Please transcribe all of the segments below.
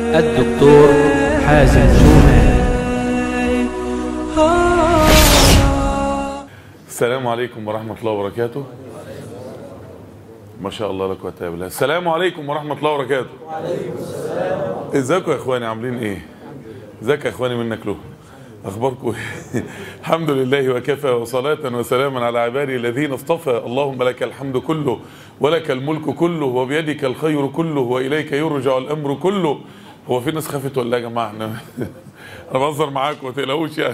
الدكتور حازم شومان السلام عليكم ورحمة الله وبركاته ما شاء الله لا قوة الا بالله السلام عليكم ورحمة الله وبركاته ازيكم يا اخواني عاملين ايه ازيك يا اخواني منك له اخباركم ايه الحمد لله وكفى وصلاة وسلاما على عبادي الذين اصطفى اللهم لك الحمد كله ولك الملك كله وبيدك الخير كله واليك يرجع الامر كله هو في ناس خافت ولا يا جماعه احنا انا بهزر معاكم ما تقلقوش يعني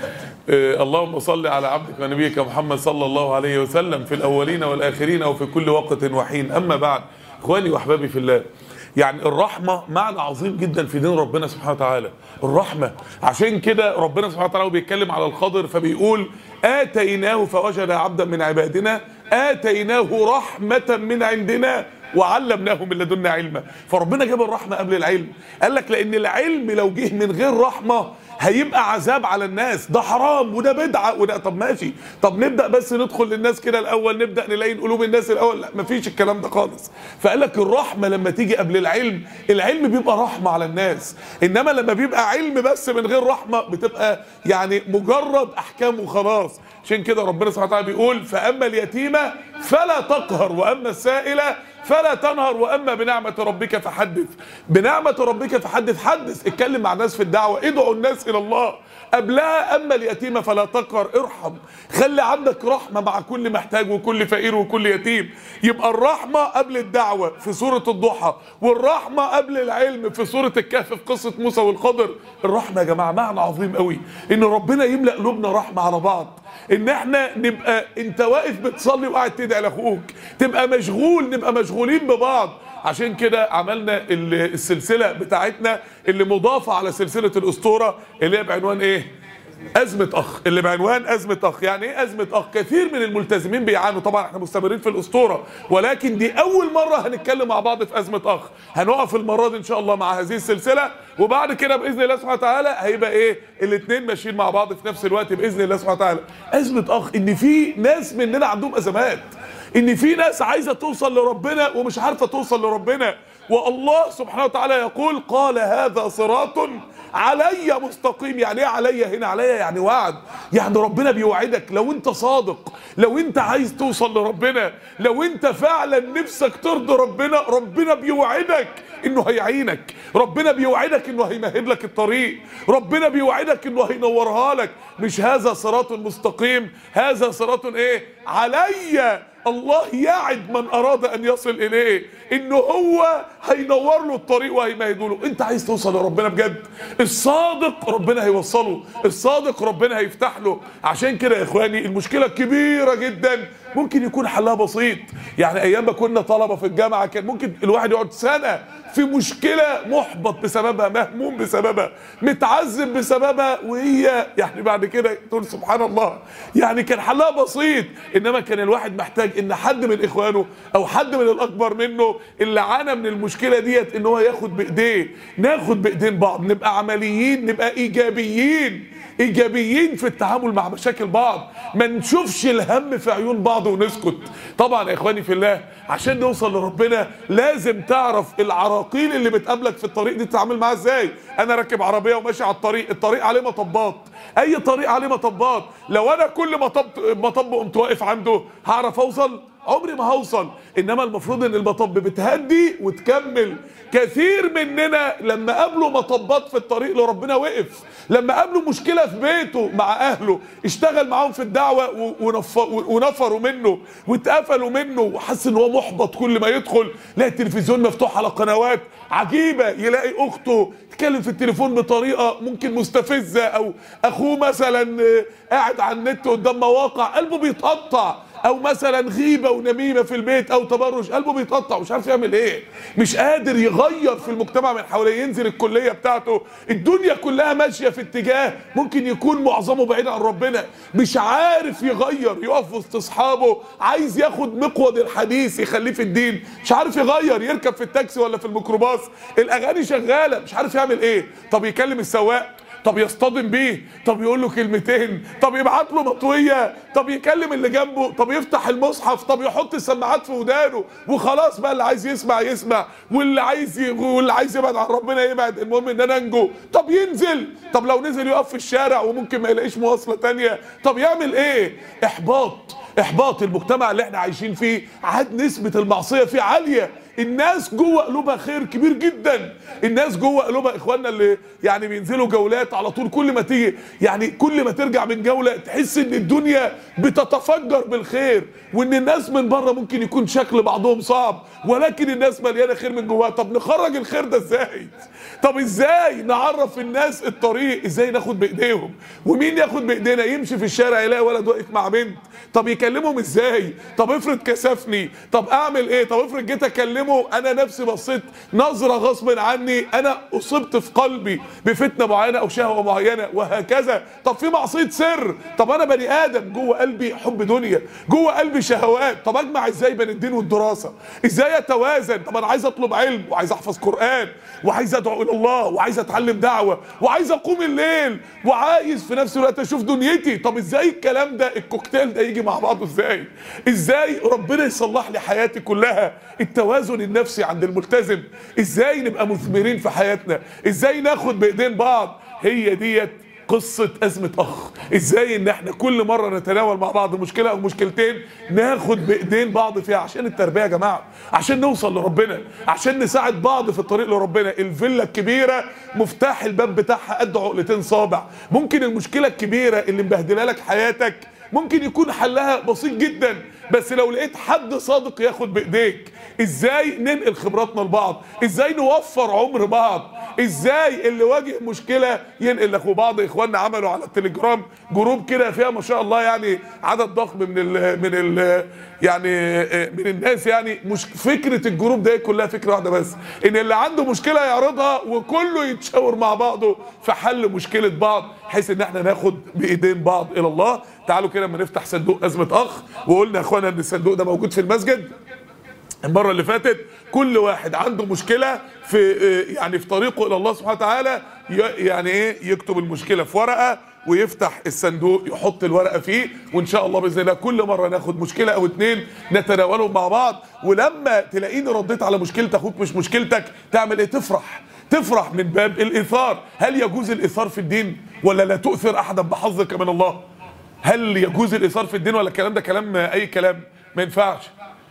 آه، اللهم صل على عبدك ونبيك محمد صلى الله عليه وسلم في الاولين والاخرين وفي كل وقت وحين اما بعد اخواني واحبابي في الله يعني الرحمة معنى عظيم جدا في دين ربنا سبحانه وتعالى الرحمة عشان كده ربنا سبحانه وتعالى بيتكلم على الخضر فبيقول آتيناه فوجد عبدا من عبادنا آتيناه رحمة من عندنا وعلمناه من لدنا علما فربنا جاب الرحمة قبل العلم قال لك لأن العلم لو جه من غير رحمة هيبقى عذاب على الناس ده حرام وده بدعة وده طب ماشي طب نبدأ بس ندخل للناس كده الأول نبدأ نلاقي قلوب الناس الأول لا مفيش الكلام ده خالص فقال لك الرحمة لما تيجي قبل العلم العلم بيبقى رحمة على الناس إنما لما بيبقى علم بس من غير رحمة بتبقى يعني مجرد أحكام وخلاص عشان كده ربنا سبحانه وتعالى بيقول فأما اليتيمة فلا تقهر وأما السائلة فلا تنهر واما بنعمه ربك فحدث بنعمه ربك فحدث حدث اتكلم مع الناس في الدعوه ادعوا الناس الى الله قبلها اما اليتيمه فلا تقهر ارحم خلي عندك رحمه مع كل محتاج وكل فقير وكل يتيم يبقى الرحمه قبل الدعوه في سوره الضحى والرحمه قبل العلم في سوره الكهف في قصه موسى والخضر الرحمه يا جماعه معنى عظيم قوي ان ربنا يملا قلوبنا رحمه على بعض ان احنا نبقى انت واقف بتصلي وقاعد تدعي لاخوك تبقى مشغول نبقى مشغولين ببعض عشان كده عملنا ال- السلسله بتاعتنا اللي مضافه على سلسله الاسطوره اللي هي بعنوان ايه أزمة أخ اللي بعنوان أزمة أخ يعني إيه أزمة أخ كثير من الملتزمين بيعانوا طبعا احنا مستمرين في الأسطورة ولكن دي أول مرة هنتكلم مع بعض في أزمة أخ هنقف المرة دي إن شاء الله مع هذه السلسلة وبعد كده بإذن الله سبحانه وتعالى هيبقى إيه الاثنين ماشيين مع بعض في نفس الوقت بإذن الله سبحانه وتعالى أزمة أخ إن في ناس مننا عندهم أزمات ان في ناس عايزه توصل لربنا ومش عارفه توصل لربنا والله سبحانه وتعالى يقول قال هذا صراط علي مستقيم يعني ايه عليا هنا عليا يعني وعد يعني ربنا بيوعدك لو انت صادق لو انت عايز توصل لربنا لو انت فعلا نفسك ترضي ربنا ربنا بيوعدك انه هيعينك ربنا بيوعدك انه هيمهد لك الطريق ربنا بيوعدك انه هينورها لك مش هذا صراط مستقيم هذا صراط ايه عليا الله يعد من اراد ان يصل اليه انه هو هينور له الطريق وهيمهده له انت عايز توصل لربنا بجد الصادق ربنا هيوصله الصادق ربنا هيفتح له عشان كده يا اخواني المشكله كبيره جدا ممكن يكون حلها بسيط يعني ايام ما كنا طلبه في الجامعه كان ممكن الواحد يقعد سنه في مشكله محبط بسببها مهموم بسببها متعذب بسببها وهي يعني بعد كده تقول سبحان الله يعني كان حلها بسيط انما كان الواحد محتاج ان حد من اخوانه او حد من الاكبر منه اللي عانى من المشكله ديت ان هو ياخد بايديه ناخد بايدين بعض نبقى عمليين نبقى ايجابيين ايجابيين في التعامل مع مشاكل بعض ما نشوفش الهم في عيون بعض ونسكت طبعا يا اخواني في الله عشان نوصل لربنا لازم تعرف العراقيل اللي بتقابلك في الطريق دي تتعامل معاها ازاي انا راكب عربيه وماشي على الطريق الطريق عليه مطبات اي طريق عليه مطبات لو انا كل مطب مطب قمت واقف عنده هعرف اوصل عمري ما هوصل انما المفروض ان المطب بتهدي وتكمل كثير مننا لما قابلوا مطبات في الطريق لربنا وقف لما قابلوا مشكله في بيته مع اهله اشتغل معاهم في الدعوه و- ونف- ونفروا منه واتقفلوا منه وحس ان هو محبط كل ما يدخل يلاقي التلفزيون مفتوح على قنوات عجيبه يلاقي اخته تتكلم في التليفون بطريقه ممكن مستفزه او اخوه مثلا آه، قاعد على النت قدام مواقع قلبه بيتقطع او مثلا غيبه ونميمه في البيت او تبرج قلبه بيتقطع مش عارف يعمل ايه مش قادر يغير في المجتمع من حواليه ينزل الكليه بتاعته الدنيا كلها ماشيه في اتجاه ممكن يكون معظمه بعيد عن ربنا مش عارف يغير يقف وسط اصحابه عايز ياخد مقود الحديث يخليه في الدين مش عارف يغير يركب في التاكسي ولا في الميكروباص الاغاني شغاله مش عارف يعمل ايه طب يكلم السواق طب يصطدم بيه طب يقول له كلمتين طب يبعت له مطويه طب يكلم اللي جنبه طب يفتح المصحف طب يحط السماعات في ودانه وخلاص بقى اللي عايز يسمع يسمع واللي عايز ي... واللي عايز يبعد عن ربنا يبعد المهم ان انا انجو طب ينزل طب لو نزل يقف في الشارع وممكن ما يلاقيش مواصله تانية طب يعمل ايه احباط احباط المجتمع اللي احنا عايشين فيه عاد نسبه المعصيه فيه عاليه الناس جوه قلوبها خير كبير جدا الناس جوه قلوبها اخواننا اللي يعني بينزلوا جولات على طول كل ما تيجي يعني كل ما ترجع من جوله تحس ان الدنيا بتتفجر بالخير وان الناس من بره ممكن يكون شكل بعضهم صعب ولكن الناس مليانه خير من جواها طب نخرج الخير ده ازاي طب ازاي نعرف الناس الطريق ازاي ناخد بايديهم ومين ياخد بايدينا يمشي في الشارع يلاقي ولد واقف مع بنت طب يكلمهم ازاي طب افرض كسفني طب اعمل ايه طب افرض جيت اكلمه انا نفسي بصيت نظره غصب عني انا اصبت في قلبي بفتنه معينه او شهوه معينه وهكذا طب في معصيه سر طب انا بني ادم جوه قلبي حب دنيا جوه قلبي شهوات طب اجمع ازاي بين الدين والدراسه ازاي اتوازن طب انا عايز اطلب علم وعايز احفظ قران وعايز ادعو الى الله وعايز اتعلم دعوه وعايز اقوم الليل وعايز في نفس الوقت اشوف دنيتي طب ازاي الكلام ده الكوكتيل ده يجي مع بعضه ازاي ازاي ربنا يصلح لي حياتي كلها التوازن النفسي عند الملتزم ازاي نبقى مثمرين في حياتنا ازاي ناخد بايدين بعض هي ديت قصة أزمة أخ إزاي إن إحنا كل مرة نتناول مع بعض مشكلة أو مشكلتين ناخد بإيدين بعض فيها عشان التربية يا جماعة عشان نوصل لربنا عشان نساعد بعض في الطريق لربنا الفيلا الكبيرة مفتاح الباب بتاعها قد عقلتين صابع ممكن المشكلة الكبيرة اللي مبهدلة لك حياتك ممكن يكون حلها بسيط جدا بس لو لقيت حد صادق ياخد بايديك ازاي ننقل خبراتنا لبعض ازاي نوفر عمر بعض ازاي اللي واجه مشكله ينقل لك وبعض اخواننا عملوا على التليجرام جروب كده فيها ما شاء الله يعني عدد ضخم من ال من ال يعني من الناس يعني مش فكره الجروب ده كلها فكره واحده بس ان اللي عنده مشكله يعرضها وكله يتشاور مع بعضه في حل مشكله بعض بحيث ان احنا ناخد بايدين بعض الى الله تعالوا كده اما نفتح صندوق ازمه اخ وقلنا يا اخوانا ان الصندوق ده موجود في المسجد المره اللي فاتت كل واحد عنده مشكله في يعني في طريقه الى الله سبحانه وتعالى يعني ايه يكتب المشكله في ورقه ويفتح الصندوق يحط الورقه فيه وان شاء الله باذن الله كل مره ناخد مشكله او اتنين نتناولهم مع بعض ولما تلاقيني رديت على مشكله اخوك مش مشكلتك تعمل ايه تفرح تفرح من باب الايثار هل يجوز الايثار في الدين ولا لا تؤثر احدا بحظك من الله هل يجوز الايثار في الدين ولا الكلام ده كلام اي كلام ما ينفعش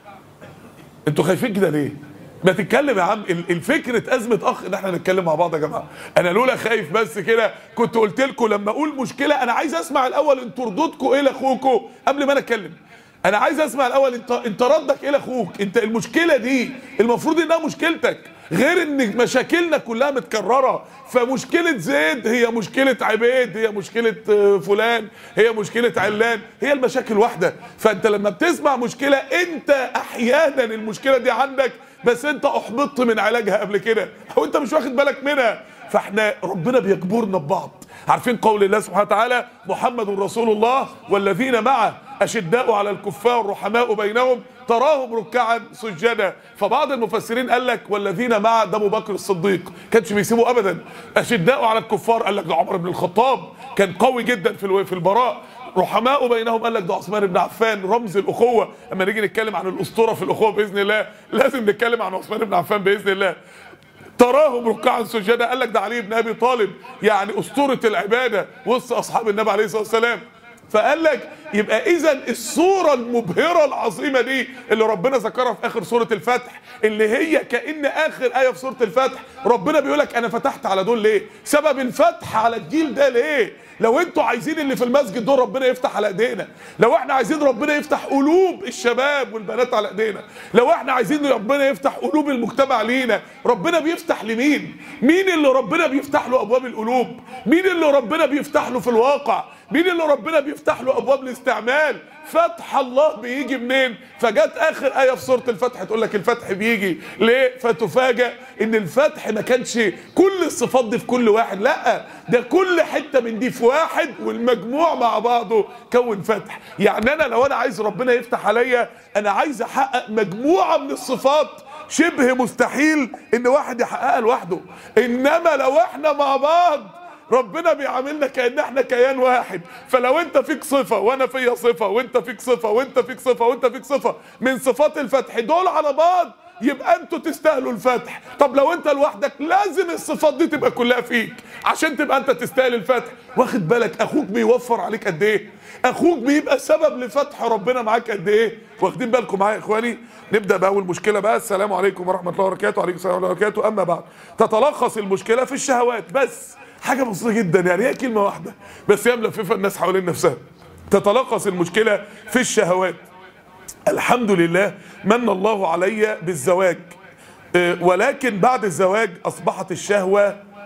انتوا خايفين كده ليه ما تتكلم يا عم الفكرة أزمة أخ إن إحنا نتكلم مع بعض يا جماعة أنا لولا خايف بس كده كنت قلت لكم لما أقول مشكلة أنا عايز أسمع الأول أنتوا ردودكم إيه لأخوكم قبل ما أنا أتكلم أنا عايز أسمع الأول أنت أنت ردك إيه لأخوك أنت المشكلة دي المفروض إنها مشكلتك غير ان مشاكلنا كلها متكرره فمشكله زيد هي مشكله عبيد هي مشكله فلان هي مشكله علان هي المشاكل واحده فانت لما بتسمع مشكله انت احيانا المشكله دي عندك بس انت احبطت من علاجها قبل كده او انت مش واخد بالك منها فاحنا ربنا بيجبرنا ببعض عارفين قول الله سبحانه وتعالى محمد رسول الله والذين معه اشداء على الكفار رحماء بينهم تراهم ركعا سجدا فبعض المفسرين قال لك والذين مع ده ابو بكر الصديق كانش بيسيبه ابدا اشداء على الكفار قال لك ده عمر بن الخطاب كان قوي جدا في في البراء رحماء بينهم قال لك ده عثمان بن عفان رمز الاخوه اما نيجي نتكلم عن الاسطوره في الاخوه باذن الله لازم نتكلم عن عثمان بن عفان باذن الله تراهم ركعا سجدا قال لك ده علي بن ابي طالب يعني اسطوره العباده وسط اصحاب النبي عليه الصلاه والسلام فقال لك يبقى اذا الصوره المبهره العظيمه دي اللي ربنا ذكرها في اخر سوره الفتح اللي هي كان اخر ايه في سوره الفتح ربنا بيقول لك انا فتحت على دول ليه سبب الفتح على الجيل ده ليه لو انتوا عايزين اللي في المسجد دول ربنا يفتح على ايدينا لو احنا عايزين ربنا يفتح قلوب الشباب والبنات على ايدينا لو احنا عايزين ربنا يفتح قلوب المجتمع لينا ربنا بيفتح لمين مين اللي ربنا بيفتح له ابواب القلوب مين اللي ربنا بيفتح له في الواقع مين اللي ربنا بيفتح له ابواب الاستعمال فتح الله بيجي منين فجت اخر ايه في سوره الفتح تقول لك الفتح بيجي ليه فتفاجئ ان الفتح ما كانش كل الصفات دي في كل واحد لا ده كل حته من دي في واحد والمجموع مع بعضه كون فتح يعني انا لو انا عايز ربنا يفتح عليا انا عايز احقق مجموعه من الصفات شبه مستحيل ان واحد يحققها لوحده انما لو احنا مع بعض ربنا بيعاملنا كان احنا كيان واحد فلو انت فيك صفه وانا فيا صفه وانت فيك صفه وانت فيك صفه وانت فيك صفه من صفات الفتح دول على بعض يبقى انتوا تستاهلوا الفتح طب لو انت لوحدك لازم الصفات دي تبقى كلها فيك عشان تبقى انت تستاهل الفتح واخد بالك اخوك بيوفر عليك قد ايه اخوك بيبقى سبب لفتح ربنا معاك قد ايه واخدين بالكم معايا يا اخواني نبدا باول مشكله بقى السلام عليكم ورحمه الله وبركاته وعليكم السلام ورحمه الله وبركاته اما بعد تتلخص المشكله في الشهوات بس حاجه بسيطه جدا يعني هي كلمه واحده بس هي ملففه الناس حوالين نفسها تتلخص المشكله في الشهوات الحمد لله من الله علي بالزواج آه، ولكن بعد الزواج اصبحت الشهوه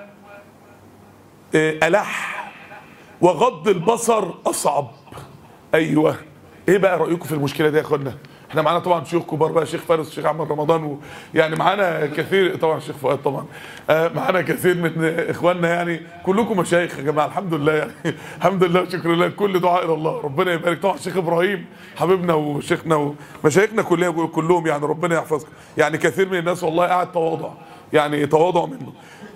آه، الح وغض البصر اصعب ايوه ايه بقى رايكم في المشكله دي يا اخوانا احنا معانا طبعا شيوخ كبار بقى شيخ فارس الشيخ احمد رمضان و... يعني معانا كثير طبعا الشيخ فؤاد طبعا آه معانا كثير من اخواننا يعني كلكم مشايخ يا جماعه الحمد لله يعني الحمد لله وشكر لله كل دعاء الى الله ربنا يبارك طبعا الشيخ ابراهيم حبيبنا وشيخنا ومشايخنا كلها كلهم يعني ربنا يحفظكم يعني كثير من الناس والله قاعد تواضع يعني تواضع منه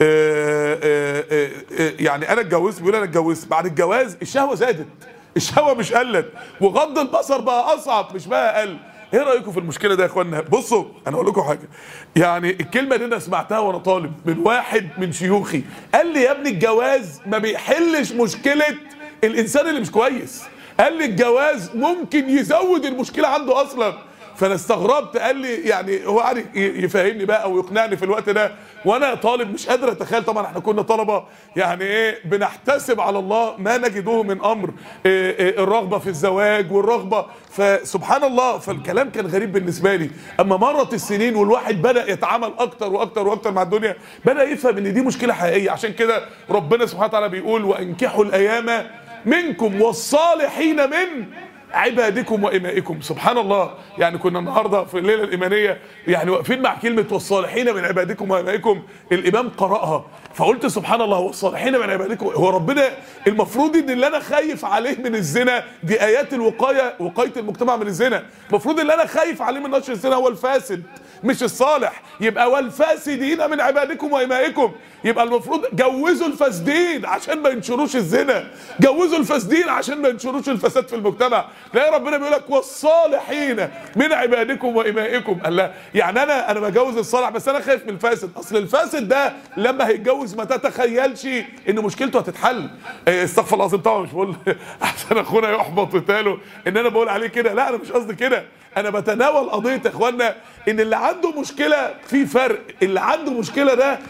آه آه آه آه يعني انا اتجوزت بيقول انا اتجوزت بعد الجواز الشهوه زادت الشهوه مش قلت وغض البصر بقى اصعب مش بقى اقل ايه رايكم في المشكله ده يا اخوانا بصوا انا اقول لكم حاجه يعني الكلمه دي انا سمعتها وانا طالب من واحد من شيوخي قال لي يا ابني الجواز ما بيحلش مشكله الانسان اللي مش كويس قال لي الجواز ممكن يزود المشكله عنده اصلا فانا استغربت قال لي يعني هو قاعد ي- يفهمني بقى ويقنعني في الوقت ده وانا طالب مش قادر اتخيل طبعا احنا كنا طلبه يعني ايه بنحتسب على الله ما نجده من امر إيه إيه الرغبه في الزواج والرغبه فسبحان الله فالكلام كان غريب بالنسبه لي اما مرت السنين والواحد بدا يتعامل اكتر واكتر واكتر مع الدنيا بدا يفهم ان دي مشكله حقيقيه عشان كده ربنا سبحانه وتعالى بيقول وانكحوا الايام منكم والصالحين من عبادكم وإمائكم سبحان الله يعني كنا النهاردة في الليلة الإيمانية يعني واقفين مع كلمة والصالحين من عبادكم وإمائكم الإمام قرأها فقلت سبحان الله والصالحين من عبادكم هو ربنا المفروض إن اللي أنا خايف عليه من الزنا دي آيات الوقاية وقاية المجتمع من الزنا المفروض اللي أنا خايف عليه من نشر الزنا هو الفاسد مش الصالح يبقى والفاسدين من عبادكم وإمائكم يبقى المفروض جوزوا الفاسدين عشان ما ينشروش الزنا جوزوا الفاسدين عشان ما ينشروش الفساد في المجتمع تلاقي ربنا بيقول لك والصالحين من عبادكم وإمائكم قال لا يعني انا انا بجوز الصالح بس انا خايف من الفاسد اصل الفاسد ده لما هيتجوز ما تتخيلش ان مشكلته هتتحل إيه، استغفر الله العظيم طبعا مش بقول عشان اخونا يحبط وتاله ان انا بقول عليه كده لا انا مش قصدي كده انا بتناول قضيه يا اخوانا ان اللي عنده مشكله في فرق اللي عنده مشكله ده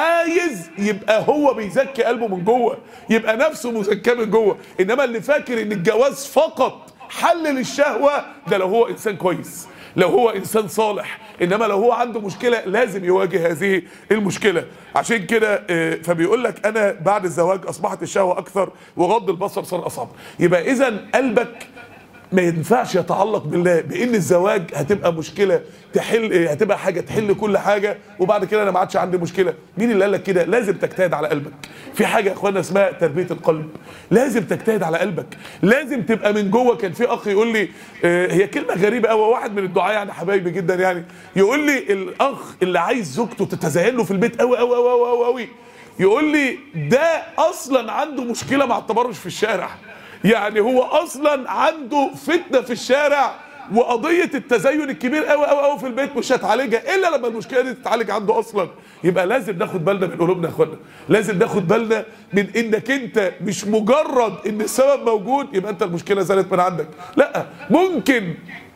عايز يبقى هو بيزكي قلبه من جوه يبقى نفسه مزكاه من جوه انما اللي فاكر ان الجواز فقط حل للشهوه ده لو هو انسان كويس لو هو انسان صالح انما لو هو عنده مشكله لازم يواجه هذه المشكله عشان كده آه، فبيقول لك انا بعد الزواج اصبحت الشهوه اكثر وغض البصر صار اصعب يبقى اذا قلبك ما ينفعش يتعلق بالله بان الزواج هتبقى مشكله تحل هتبقى حاجه تحل كل حاجه وبعد كده انا ما عادش عندي مشكله مين اللي قال لك كده لازم تجتهد على قلبك في حاجه يا اخوانا اسمها تربيه القلب لازم تجتهد على قلبك لازم تبقى من جوه كان في اخ يقول لي آه، هي كلمه غريبه قوي واحد من الدعاه يعني حبايبي جدا يعني يقول لي الاخ اللي عايز زوجته تتزين له في البيت قوي قوي قوي قوي قوي يقول لي ده اصلا عنده مشكله مع التبرج في الشارع يعني هو اصلا عنده فتنه في الشارع وقضيه التزين الكبير قوي قوي قوي في البيت مش هتعالجها الا لما المشكله دي تتعالج عنده اصلا يبقى لازم ناخد بالنا من قلوبنا يا اخوانا لازم ناخد بالنا من انك انت مش مجرد ان السبب موجود يبقى انت المشكله زالت من عندك لا ممكن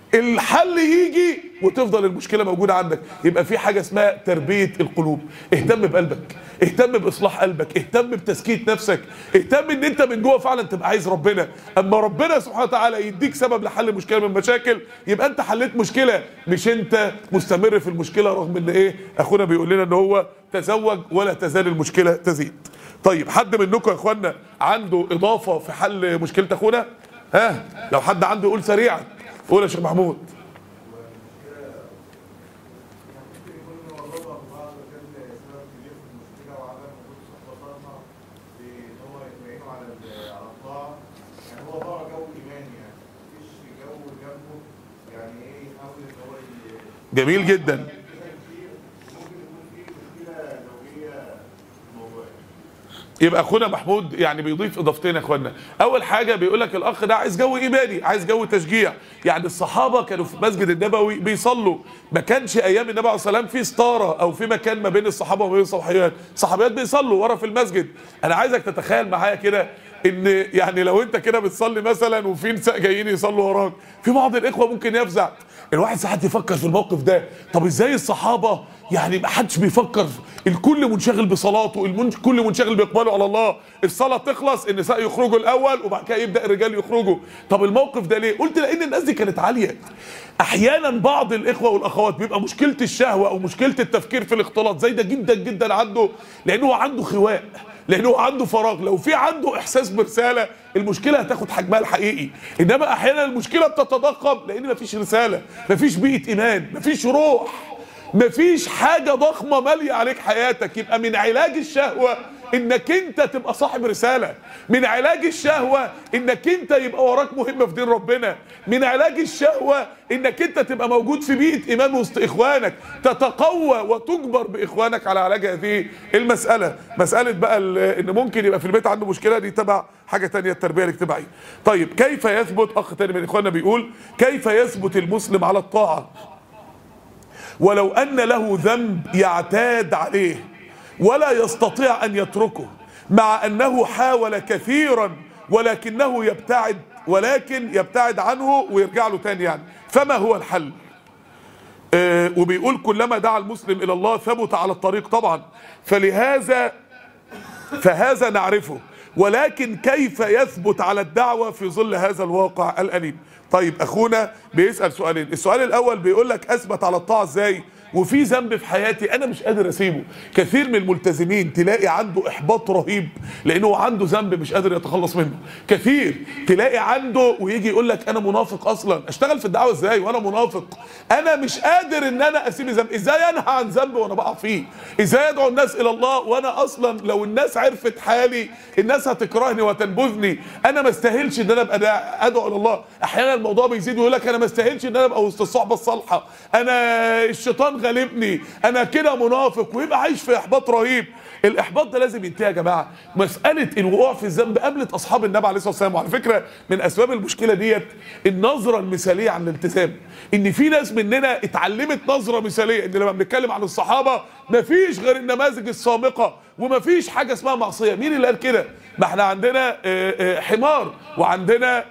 الحل يجي وتفضل المشكله موجوده عندك يبقى في حاجه اسمها تربيه القلوب اهتم بقلبك اهتم باصلاح قلبك اهتم بتزكيه نفسك اهتم ان انت من جوه فعلا تبقى عايز ربنا اما ربنا سبحانه وتعالى يديك سبب لحل مشكله من المشاكل يبقى انت حليت مشكله مش انت مستمر في المشكله رغم ان ايه اخونا بيقول لنا ان هو تزوج ولا تزال المشكله تزيد طيب حد منكم يا اخوانا عنده اضافه في حل مشكله اخونا ها لو حد عنده يقول سريعا قول يا شيخ محمود جميل جدا يبقى اخونا محمود يعني بيضيف اضافتين يا اخوانا اول حاجه بيقول لك الاخ ده عايز جو ايماني عايز جو تشجيع يعني الصحابه كانوا في مسجد النبوي بيصلوا ما كانش ايام النبي عليه الصلاه والسلام في ستاره او في مكان ما بين الصحابه وما بين الصحابيات صحابيات بيصلوا ورا في المسجد انا عايزك تتخيل معايا كده ان يعني لو انت كده بتصلي مثلا وفي نساء جايين يصلوا وراك في بعض الاخوه ممكن يفزع الواحد ساعات يفكر في الموقف ده طب ازاي الصحابه يعني ما حدش بيفكر الكل منشغل بصلاته الكل منشغل باقباله على الله الصلاه تخلص النساء يخرجوا الاول وبعد كده يبدا الرجال يخرجوا طب الموقف ده ليه قلت لان الناس دي كانت عاليه احيانا بعض الاخوه والاخوات بيبقى مشكله الشهوه او مشكله التفكير في الاختلاط زايده جدا جدا عنده لانه هو عنده خواء لانه عنده فراغ لو في عنده احساس برساله المشكله هتاخد حجمها الحقيقي انما احيانا المشكله بتتضخم لان مفيش رساله مفيش بيئه ايمان مفيش روح مفيش حاجه ضخمه ماليه عليك حياتك يبقى من علاج الشهوه انك انت تبقى صاحب رساله من علاج الشهوه انك انت يبقى وراك مهمه في دين ربنا من علاج الشهوه انك انت تبقى موجود في بيئه ايمان وسط اخوانك تتقوى وتجبر باخوانك على علاج هذه المساله مساله بقى ان ممكن يبقى في البيت عنده مشكله دي تبع حاجه تانية التربيه الاجتماعيه طيب كيف يثبت اخ تاني من اخواننا بيقول كيف يثبت المسلم على الطاعه ولو ان له ذنب يعتاد عليه ولا يستطيع ان يتركه مع انه حاول كثيرا ولكنه يبتعد ولكن يبتعد عنه ويرجع له تاني يعني فما هو الحل آه وبيقول كلما دعا المسلم الى الله ثبت على الطريق طبعا فلهذا فهذا نعرفه ولكن كيف يثبت على الدعوة في ظل هذا الواقع الأليم طيب أخونا بيسأل سؤالين السؤال الأول بيقول لك أثبت على الطاعة إزاي وفي ذنب في حياتي انا مش قادر اسيبه كثير من الملتزمين تلاقي عنده احباط رهيب لانه عنده ذنب مش قادر يتخلص منه كثير تلاقي عنده ويجي يقول لك انا منافق اصلا اشتغل في الدعوه ازاي وانا منافق انا مش قادر ان انا اسيب ذنب ازاي انهى عن ذنب وانا بقع فيه ازاي ادعو الناس الى الله وانا اصلا لو الناس عرفت حالي الناس هتكرهني وتنبذني انا ما استاهلش ان انا ابقى ادعو الى الله احيانا الموضوع بيزيد ويقول لك انا ما استاهلش ان انا ابقى وسط الصحبه الصالحه انا الشيطان غالبني انا كده منافق ويبقى عايش في احباط رهيب الاحباط ده لازم ينتهي يا جماعه مساله الوقوع في الذنب قابلت اصحاب النبي عليه الصلاه والسلام وعلى فكره من اسباب المشكله ديت النظره المثاليه عن الالتزام ان في ناس مننا اتعلمت نظره مثاليه ان لما بنتكلم عن الصحابه مفيش غير النماذج السابقه ومفيش حاجه اسمها معصيه مين اللي قال كده ما احنا عندنا حمار وعندنا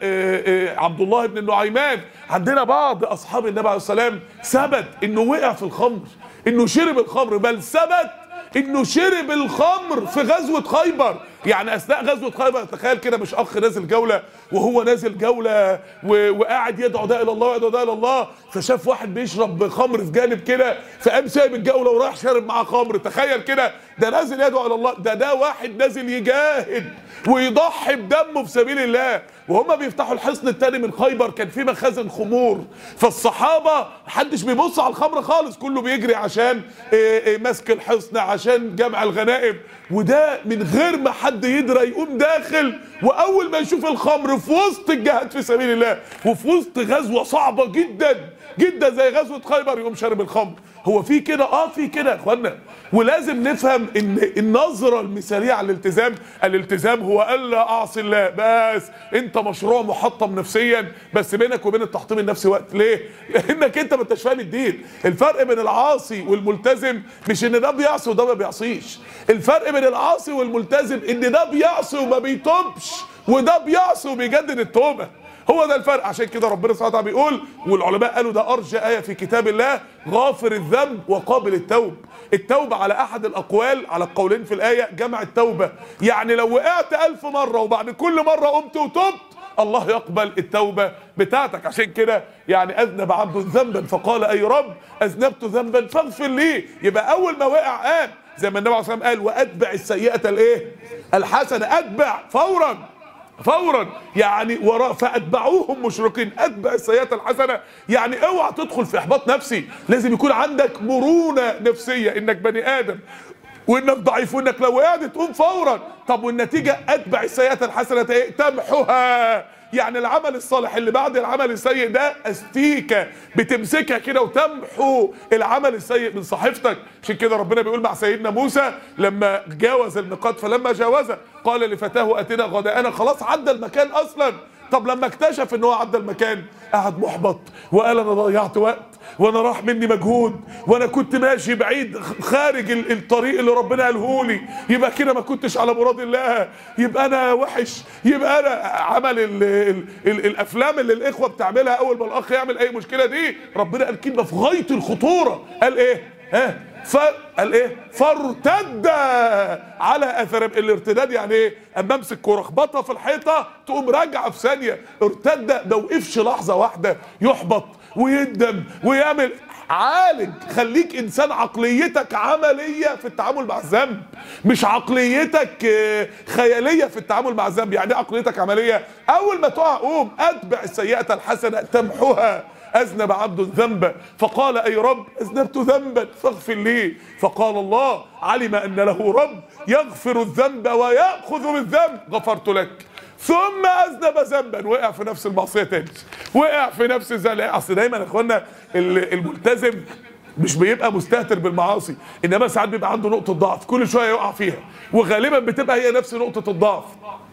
عبد الله بن النعيمان عندنا بعض اصحاب النبي عليه الصلاه والسلام ثبت انه وقع في الخمر انه شرب الخمر بل ثبت انه شرب الخمر في غزوه خيبر يعني اثناء غزوه خيبر تخيل كده مش اخ نازل جوله وهو نازل جوله و... وقاعد يدعو ده الى الله ويدعو ده الى الله فشاف واحد بيشرب خمر في جانب كده فقام سايب الجوله وراح شارب معاه خمر تخيل كده ده نازل يدعو الى الله ده ده واحد نازل يجاهد ويضحي بدمه في سبيل الله وهم بيفتحوا الحصن التاني من خيبر كان في مخازن خمور فالصحابه محدش بيبص على الخمر خالص كله بيجري عشان إيه إيه مسك الحصن عشان جمع الغنائم وده من غير ما حد يدرى يقوم داخل واول ما يشوف الخمر في وسط الجهاد في سبيل الله وفي وسط غزوه صعبه جدا جدا زي غزوه خيبر يقوم شارب الخمر هو في كده اه في كده يا اخوانا ولازم نفهم ان النظره المثاليه على الالتزام الالتزام هو الا اعصي الله بس انت مشروع محطم نفسيا بس بينك وبين التحطيم النفسي وقت ليه لانك انت ما انتش فاهم الدين الفرق بين العاصي والملتزم مش ان ده بيعصي وده ما بيعصيش الفرق بين العاصي والملتزم ان ده بيعصي وما بيتوبش وده بيعصي وبيجدد التوبه هو ده الفرق عشان كده ربنا سبحانه وتعالى بيقول والعلماء قالوا ده ارجى ايه في كتاب الله غافر الذنب وقابل التوب التوبه على احد الاقوال على القولين في الايه جمع التوبه يعني لو وقعت ألف مره وبعد كل مره قمت وتبت الله يقبل التوبة بتاعتك عشان كده يعني أذنب عبد ذنبا فقال أي رب أذنبت ذنبا فاغفر لي يبقى أول ما وقع قام زي ما النبي عليه الصلاة والسلام قال وأتبع السيئة الإيه الحسنة أتبع فورا فورا يعني وراء فاتبعوهم مشركين اتبع السيئات الحسنه يعني اوعى تدخل في احباط نفسي لازم يكون عندك مرونه نفسيه انك بني ادم وانك ضعيف وانك لو وقعت تقوم فورا طب والنتيجه اتبع السيئات الحسنه ايه تمحها يعني العمل الصالح اللي بعد العمل السيء ده استيكه بتمسكها كده وتمحو العمل السيء من صحيفتك عشان كده ربنا بيقول مع سيدنا موسى لما جاوز الميقات فلما جاوزه قال لفتاه اتنا غداءنا خلاص عدى المكان اصلا طب لما اكتشف ان هو عدى المكان قعد محبط وقال انا ضيعت وقت وانا راح مني مجهود وانا كنت ماشي بعيد خارج ال- الطريق اللي ربنا قاله لي يبقى كده ما كنتش على مراد الله يبقى انا وحش يبقى انا عمل ال ال ال الافلام اللي الاخوه بتعملها اول ما الاخ يعمل اي مشكله دي ربنا قال كلمه في غايه الخطوره قال ايه ها ف قال ايه فارتد على اثر الارتداد يعني ايه اما امسك كوره اخبطها في الحيطه تقوم راجعه في ثانيه ارتد ما وقفش لحظه واحده يحبط ويندم ويعمل عالج خليك انسان عقليتك عمليه في التعامل مع الذنب مش عقليتك آه، خياليه في التعامل مع الذنب يعني ايه عقليتك عمليه اول ما تقع قوم اتبع السيئه الحسنه تمحوها أذنب عبد ذنبا فقال أي رب أذنبت ذنبا فاغفر لي فقال الله علم أن له رب يغفر الذنب ويأخذ بالذنب غفرت لك ثم أذنب ذنبا وقع في نفس المعصية تاني وقع في نفس الذنب أصل دايما يا إخوانا ال- الملتزم مش بيبقى مستهتر بالمعاصي انما ساعات بيبقى عنده نقطه ضعف كل شويه يقع فيها وغالبا بتبقى هي نفس نقطه الضعف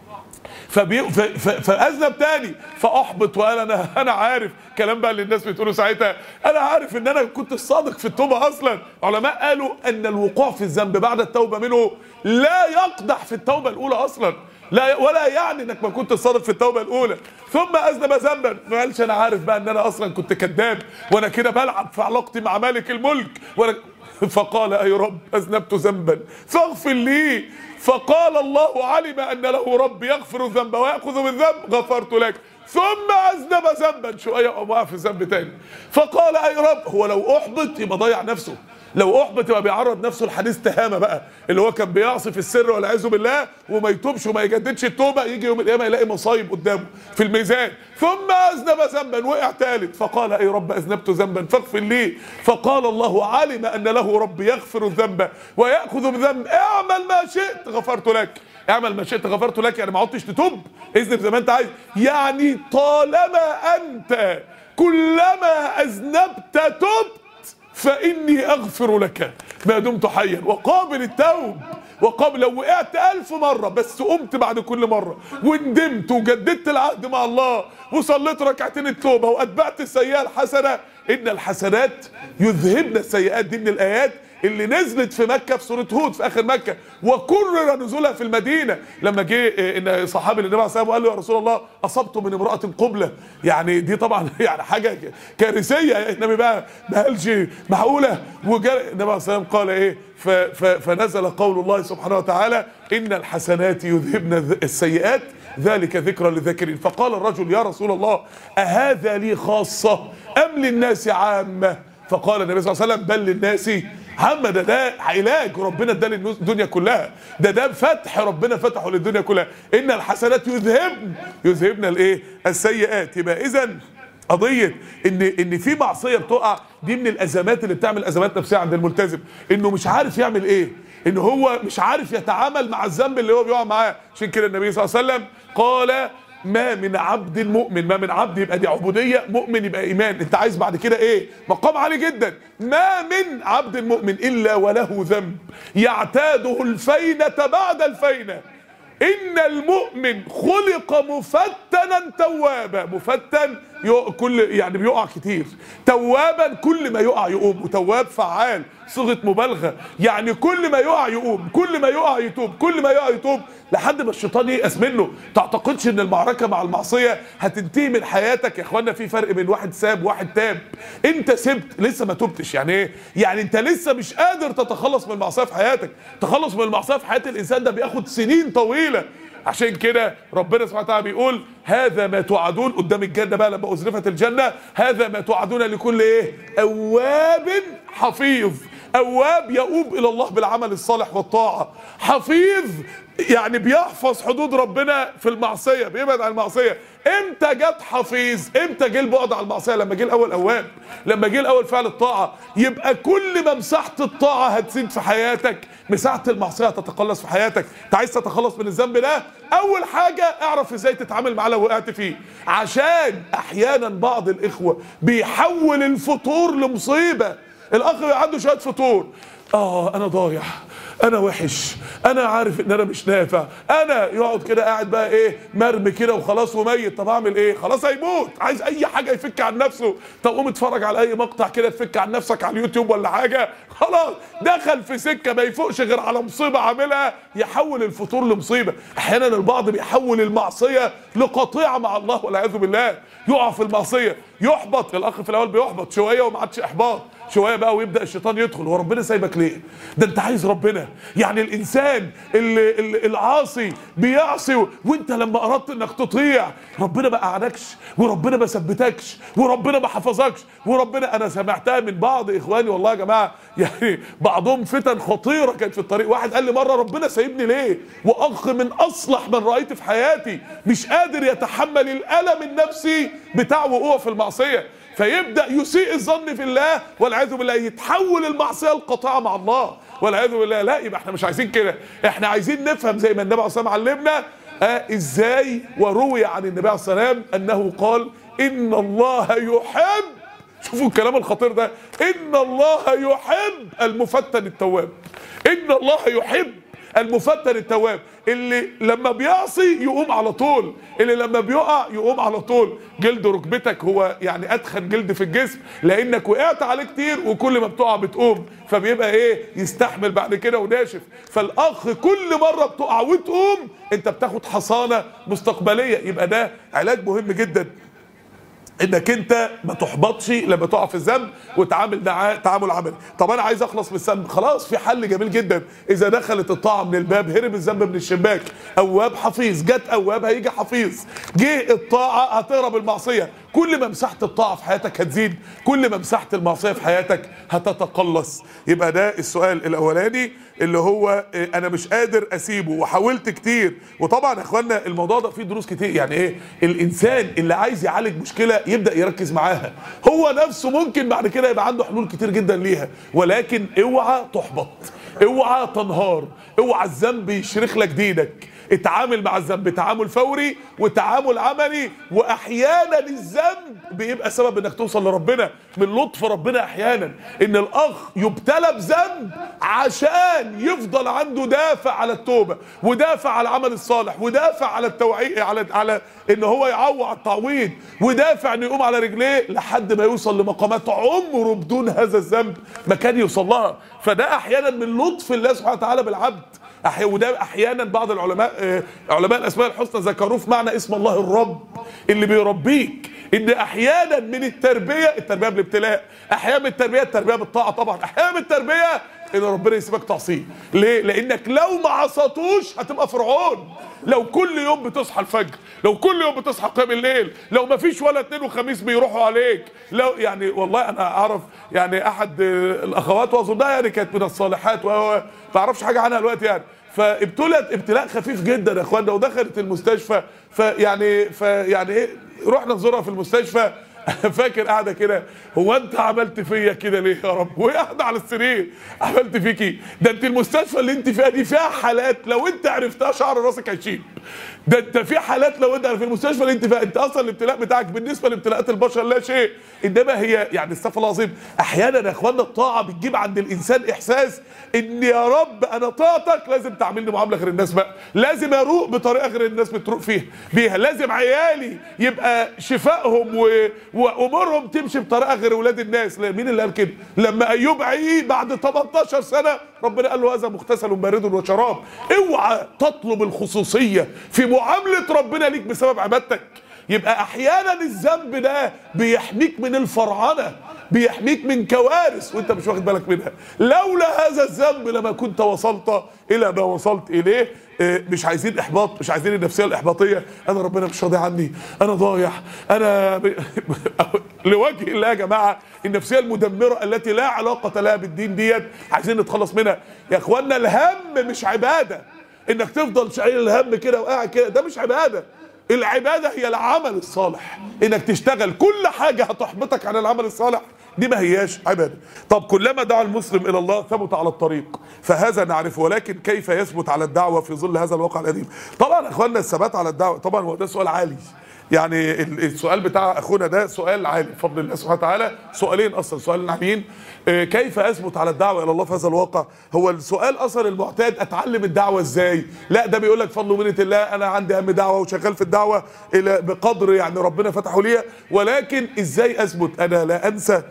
فبي... ف... ف... فاذنب تاني فاحبط وقال انا انا عارف كلام بقى اللي الناس بتقوله ساعتها انا عارف ان انا كنت صادق في التوبه اصلا علماء قالوا ان الوقوع في الذنب بعد التوبه منه لا يقدح في التوبه الاولى اصلا لا ولا يعني انك ما كنت صادق في التوبه الاولى ثم اذنب ذنبا ما قالش انا عارف بقى ان انا اصلا كنت كذاب وانا كده بلعب في علاقتي مع مالك الملك وانا فقال اي رب اذنبت ذنبا فاغفر لي فقال الله علم ان له رب يغفر الذنب وياخذ بالذنب غفرت لك ثم اذنب ذنبا شويه قام وقع في ذنب تاني فقال اي رب هو لو احبط يبقى ضيع نفسه لو احبط يبقى بيعرض نفسه لحديث تهامه بقى اللي هو كان بيعصي في السر والعياذ بالله وما يتوبش وما يجددش التوبه يجي يوم القيامه يلاقي مصايب قدامه في الميزان ثم اذنب ذنبا وقع ثالث فقال اي رب اذنبت ذنبا فاغفر لي فقال الله علم ان له رب يغفر الذنب وياخذ بذنب اعمل ما شئت غفرت لك اعمل ما شئت غفرت لك يعني ما عدتش تتوب اذنب زي ما انت عايز يعني طالما انت كلما اذنبت تبت فإني أغفر لك ما دمت حيا وقابل التوب وقابل لو وقعت ألف مرة بس قمت بعد كل مرة وندمت وجددت العهد مع الله وصليت ركعتين التوبة وأتبعت السيئة الحسنة إن الحسنات يذهبن السيئات دي من الآيات اللي نزلت في مكة في سورة هود في آخر مكة وكرر نزولها في المدينة لما جه آه، إن صحابي النبي عليه الصلاة والسلام قال له يا رسول الله أصبت من امرأة قبلة يعني دي طبعا يعني حاجة كارثية النبي بقى ما قالش معقولة وجاء النبي عليه الصلاة والسلام قال إيه ف- ف- فنزل قول الله سبحانه وتعالى إن الحسنات يذهبن الذ- السيئات ذلك ذكرى للذاكرين فقال الرجل يا رسول الله أهذا لي خاصة أم للناس عامة فقال النبي صلى الله عليه وسلم بل للناس عامة ده ده علاج ربنا اداه للدنيا كلها ده ده فتح ربنا فتحه للدنيا كلها ان الحسنات يذهبن يذهبن الايه السيئات يبقى اذا قضيه ان ان في معصيه بتقع دي من الازمات اللي بتعمل ازمات نفسيه عند الملتزم انه مش عارف يعمل ايه ان هو مش عارف يتعامل مع الذنب اللي هو بيقع معاه عشان كده النبي صلى الله عليه وسلم قال ما من عبد مؤمن ما من عبد يبقى دي عبودية مؤمن يبقى إيمان أنت عايز بعد كده إيه مقام عالي جدا ما من عبد مؤمن إلا وله ذنب يعتاده الفينة بعد الفينة إن المؤمن خلق مفتنا توابا مفتن يق- كل يعني بيقع كتير توابا كل ما يقع يقوم وتواب فعال صيغه مبالغه يعني كل ما يقع يقوم كل ما يقع يتوب كل ما يقع يتوب لحد ما الشيطان ييأس منه تعتقدش ان المعركه مع المعصيه هتنتهي من حياتك يا اخوانا في فرق بين واحد ساب وواحد تاب انت سبت لسه ما تبتش يعني ايه يعني انت لسه مش قادر تتخلص من المعصيه في حياتك تخلص من المعصيه في حياه الانسان ده بياخد سنين طويله عشان كده ربنا سبحانه وتعالى بيقول هذا ما توعدون قدام الجنه بقى لما ازلفت الجنه هذا ما توعدون لكل ايه اواب حفيظ اواب يؤوب الى الله بالعمل الصالح والطاعه حفيظ يعني بيحفظ حدود ربنا في المعصيه بيبعد عن المعصيه امتى جت حفيظ امتى جه البعد عن المعصيه لما جه الاول اواب لما جه الاول فعل الطاعه يبقى كل ما مساحه الطاعه هتزيد في حياتك مساحه المعصيه هتتقلص في حياتك انت عايز تتخلص من الذنب ده اول حاجه اعرف ازاي تتعامل معاه لو وقعت فيه عشان احيانا بعض الاخوه بيحول الفطور لمصيبه الاخ بيبقى عنده شويه فطور اه انا ضايع انا وحش انا عارف ان انا مش نافع انا يقعد كده قاعد بقى ايه مرمي كده وخلاص وميت طب اعمل ايه خلاص هيموت عايز اي حاجه يفك عن نفسه طب قوم اتفرج على اي مقطع كده تفك عن نفسك على اليوتيوب ولا حاجه خلاص دخل في سكه ما يفوقش غير على مصيبه عاملها يحول الفطور لمصيبه احيانا البعض بيحول المعصيه لقطيعه مع الله والعياذ بالله يقع في المعصيه يحبط الاخ في الاول بيحبط شويه وما عادش احباط شويه بقى ويبدا الشيطان يدخل هو ربنا سايبك ليه ده انت عايز ربنا يعني الانسان اللي اللي العاصي بيعصي وانت لما اردت انك تطيع ربنا ما قعدكش وربنا ما ثبتكش وربنا ما حفظكش وربنا انا سمعتها من بعض اخواني والله يا جماعه يعني بعضهم فتن خطيره كانت في الطريق واحد قال لي مره ربنا سايبني ليه واخ من اصلح من رايت في حياتي مش قادر يتحمل الالم النفسي بتاع وقوعه في المعصيه فيبدا يسيء الظن في الله والعياذ بالله يتحول المعصيه القطيعه مع الله والعياذ بالله لا يبقى احنا مش عايزين كده احنا عايزين نفهم زي ما النبي عليه الصلاه والسلام علمنا آه ازاي وروي عن النبي عليه الصلاه والسلام انه قال ان الله يحب شوفوا الكلام الخطير ده ان الله يحب المفتن التواب ان الله يحب المفتن التواب اللي لما بيعصي يقوم على طول اللي لما بيقع يقوم على طول جلد ركبتك هو يعني ادخن جلد في الجسم لانك وقعت عليه كتير وكل ما بتقع بتقوم فبيبقى ايه يستحمل بعد كده وناشف فالاخ كل مره بتقع وتقوم انت بتاخد حصانه مستقبليه يبقى ده علاج مهم جدا انك انت ما تحبطش لما تقع في الذنب وتعامل معاه تعامل عملي طب انا عايز اخلص من الذنب خلاص في حل جميل جدا اذا دخلت الطاعه من الباب هرب الذنب من الشباك اواب حفيظ جت اواب هيجي حفيظ جه الطاعه هتهرب المعصيه كل ما مساحه الطاعه في حياتك هتزيد كل ما مساحه المعصيه في حياتك هتتقلص يبقى ده السؤال الاولاني اللي هو إيه، انا مش قادر اسيبه وحاولت كتير وطبعا يا اخوانا الموضوع ده فيه دروس كتير يعني ايه الانسان اللي عايز يعالج مشكله يبدا يركز معاها هو نفسه ممكن بعد كده يبقى عنده حلول كتير جدا ليها ولكن اوعى تحبط اوعى تنهار اوعى الذنب يشرخ لك دينك اتعامل مع الذنب تعامل فوري وتعامل عملي واحيانا الذنب بيبقى سبب انك توصل لربنا من لطف ربنا احيانا ان الاخ يبتلى بذنب عشان يفضل عنده دافع على التوبه ودافع على العمل الصالح ودافع على التوعيه على على ان هو يعوض على التعويض ودافع انه يقوم على رجليه لحد ما يوصل لمقامات عمره بدون هذا الذنب ما كان يوصل لها فده احيانا من لطف الله سبحانه وتعالى بالعبد أحي... وده احيانا بعض العلماء آه، علماء الاسماء الحسنى ذكروه في معنى اسم الله الرب اللي بيربيك ان احيانا من التربيه التربيه بالابتلاء احيانا من التربيه التربيه بالطاعه طبعا احيانا من التربيه ان ربنا يسيبك تعصيه ليه لانك لو ما عصتوش هتبقى فرعون لو كل يوم بتصحى الفجر لو كل يوم بتصحى قيام الليل لو ما فيش ولا اثنين وخميس بيروحوا عليك لو يعني والله انا اعرف يعني احد آه، الاخوات واظنها يعني كانت من الصالحات وهو ما اعرفش حاجه عنها دلوقتي يعني فابتلت ابتلاء خفيف جدا يا اخوانا ودخلت المستشفى فيعني فيعني ايه رحنا نزورها في المستشفى فاكر قاعده كده هو انت عملت فيا كده ليه يا رب وهي قاعده على السرير عملت فيكي ده انت المستشفى اللي انت فيها دي فيها حالات لو انت عرفتها شعر راسك هيشيب ده انت في حالات لو انت في المستشفى اللي انت فيها انت اصلا الابتلاء بتاعك بالنسبه لابتلاءات البشر لا شيء انما هي يعني استغفر الله العظيم احيانا يا اخوانا الطاعه بتجيب عند الانسان احساس ان يا رب انا طاعتك لازم تعاملني معامله غير الناس بقى لازم اروق بطريقه غير الناس بتروق فيها بيها لازم عيالي يبقى شفائهم و... وامورهم تمشي بطريقه غير ولاد الناس لا مين اللي قال كده لما ايوب عيه بعد 18 سنه ربنا قال له هذا مغتسل بارد وشراب اوعى تطلب الخصوصيه في معامله ربنا ليك بسبب عبادتك يبقى احيانا الذنب ده بيحميك من الفرعنه بيحميك من كوارث وانت مش واخد بالك منها لولا هذا الذنب لما كنت وصلت الى ما وصلت اليه إيه، مش عايزين احباط مش عايزين النفسيه الاحباطيه انا ربنا مش راضي عني انا ضايع انا ب... لوجه الله يا جماعه النفسيه المدمره التي لا علاقه لها بالدين ديت عايزين نتخلص منها يا اخوانا الهم مش عباده انك تفضل شايل الهم كده وقاعد كده ده مش عباده العباده هي العمل الصالح انك تشتغل كل حاجه هتحبطك عن العمل الصالح دي ما هياش عباده طب كلما دعا المسلم الى الله ثبت على الطريق فهذا نعرفه ولكن كيف يثبت على الدعوه في ظل هذا الواقع القديم طبعا يا اخواننا الثبات على الدعوه طبعا هو ده سؤال عالي يعني ال- السؤال بتاع اخونا ده سؤال عالي بفضل الله سبحانه وتعالى سؤالين اصلا سؤالين عاليين آه، كيف اثبت على الدعوه الى الله في هذا الواقع هو السؤال اصلا المعتاد اتعلم الدعوه ازاي لا ده بيقول لك فضل ومنه الله انا عندي هم دعوه وشغال في الدعوه الى بقدر يعني ربنا فتحه ليا ولكن ازاي اثبت انا لا انسى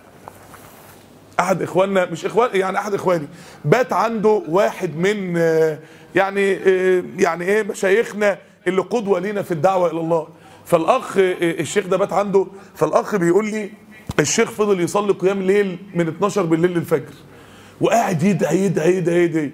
احد اخواننا مش اخوان يعني احد اخواني بات عنده واحد من آه، يعني آه، يعني ايه مشايخنا اللي قدوه لينا في الدعوه الى الله فالاخ آه، الشيخ ده بات عنده فالاخ بيقول لي الشيخ فضل يصلي قيام ليل من 12 بالليل للفجر وقاعد يدعي يدعي يدعي يدعي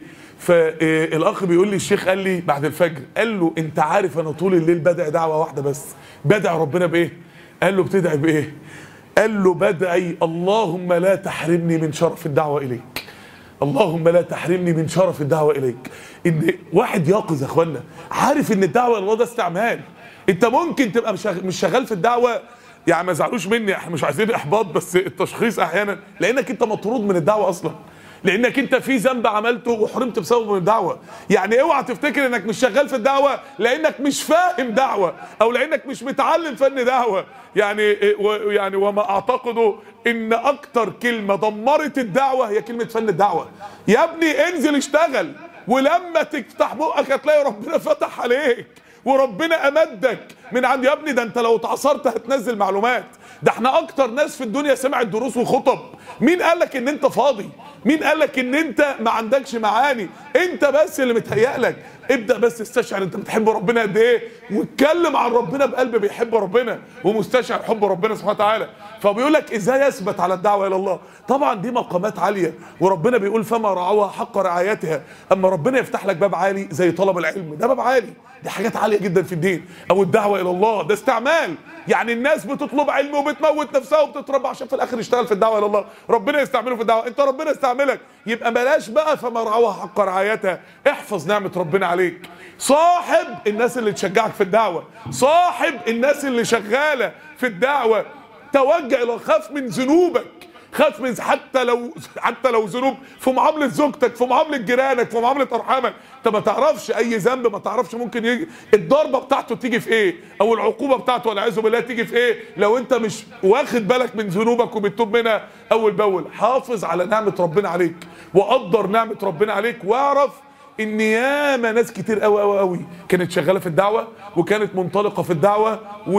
فالاخ بيقول لي الشيخ قال لي بعد الفجر قال له انت عارف انا طول الليل بدعي دعوه واحده بس بدعي ربنا بايه قال له بتدعي بايه قال له بدعي اللهم لا تحرمني من شرف الدعوة إليك اللهم لا تحرمني من شرف الدعوة إليك إن واحد يقظ يا أخوانا عارف إن الدعوة إلى الله ده استعمال أنت ممكن تبقى مش مش شغال في الدعوة يعني ما زعلوش مني احنا مش عايزين احباط بس التشخيص احيانا لانك انت مطرود من الدعوه اصلا لانك انت في ذنب عملته وحرمت بسببه من الدعوه يعني اوعى تفتكر انك مش شغال في الدعوه لانك مش فاهم دعوه او لانك مش متعلم فن دعوه يعني و- يعني وما اعتقده ان اكتر كلمه دمرت الدعوه هي كلمه فن الدعوه يا ابني انزل اشتغل ولما تفتح بقك هتلاقي ربنا فتح عليك وربنا امدك من عند يا ابني ده انت لو اتعصرت هتنزل معلومات ده احنا اكتر ناس في الدنيا سمعت دروس وخطب مين قال لك ان انت فاضي مين قال لك ان انت ما عندكش معاني انت بس اللي متهيأ لك ابدا بس استشعر انت بتحب ربنا قد ايه واتكلم عن ربنا بقلب بيحب ربنا ومستشعر حب ربنا سبحانه وتعالى فبيقول لك ازاي يثبت على الدعوه الى الله طبعا دي مقامات عاليه وربنا بيقول فما رعوها حق رعايتها اما ربنا يفتح لك باب عالي زي طلب العلم ده باب عالي دي حاجات عاليه جدا في الدين او الدعوه الى الله ده استعمال يعني الناس بتطلب علم وبتموت نفسها وبتتربى عشان في الاخر يشتغل في الدعوه الى الله ربنا يستعمله في الدعوه انت ربنا استعملك يبقى بلاش بقى فما رعوها حق رعايتها احفظ نعمه ربنا عليك صاحب الناس اللي تشجعك في الدعوه صاحب الناس اللي شغاله في الدعوه توجه الى خاف من ذنوبك خاف من حتى لو حتى لو ذنوب في معامله زوجتك في معامله جيرانك في معامله ارحامك انت ما تعرفش اي ذنب ما تعرفش ممكن يجي الضربه بتاعته تيجي في ايه او العقوبه بتاعته والعياذ بالله تيجي في ايه لو انت مش واخد بالك من ذنوبك وبتتوب منها اول باول حافظ على نعمه ربنا عليك وقدر نعمه ربنا عليك واعرف ان ياما ناس كتير قوي قوي قوي كانت شغاله في الدعوه وكانت منطلقه في الدعوه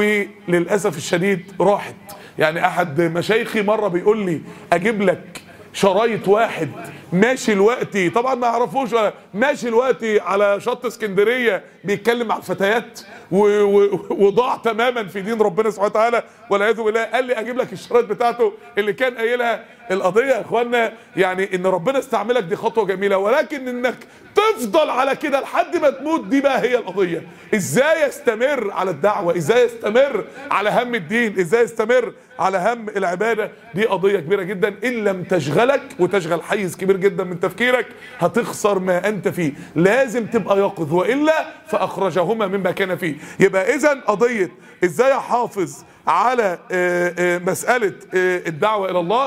وللاسف الشديد راحت يعني احد مشايخي مره بيقول لي اجيب لك شرايط واحد ماشي دلوقتي طبعا ما يعرفوش ولا ماشي دلوقتي على شط اسكندريه بيتكلم مع الفتيات و- و- وضاع تماما في دين ربنا سبحانه وتعالى والعياذ بالله قال لي اجيب لك الشرايط بتاعته اللي كان قايلها القضيه يا اخوانا يعني ان ربنا استعملك دي خطوه جميله ولكن انك تفضل على كده لحد ما تموت دي بقى هي القضيه ازاي يستمر على الدعوه ازاي يستمر على هم الدين ازاي يستمر على هم العباده دي قضيه كبيره جدا ان لم تشغلك وتشغل حيز كبير جدا من تفكيرك هتخسر ما انت فيه لازم تبقى يقظ والا فاخرجهما مما كان فيه يبقى اذا قضيه ازاي احافظ على آه، آه، مساله آه، الدعوه الى الله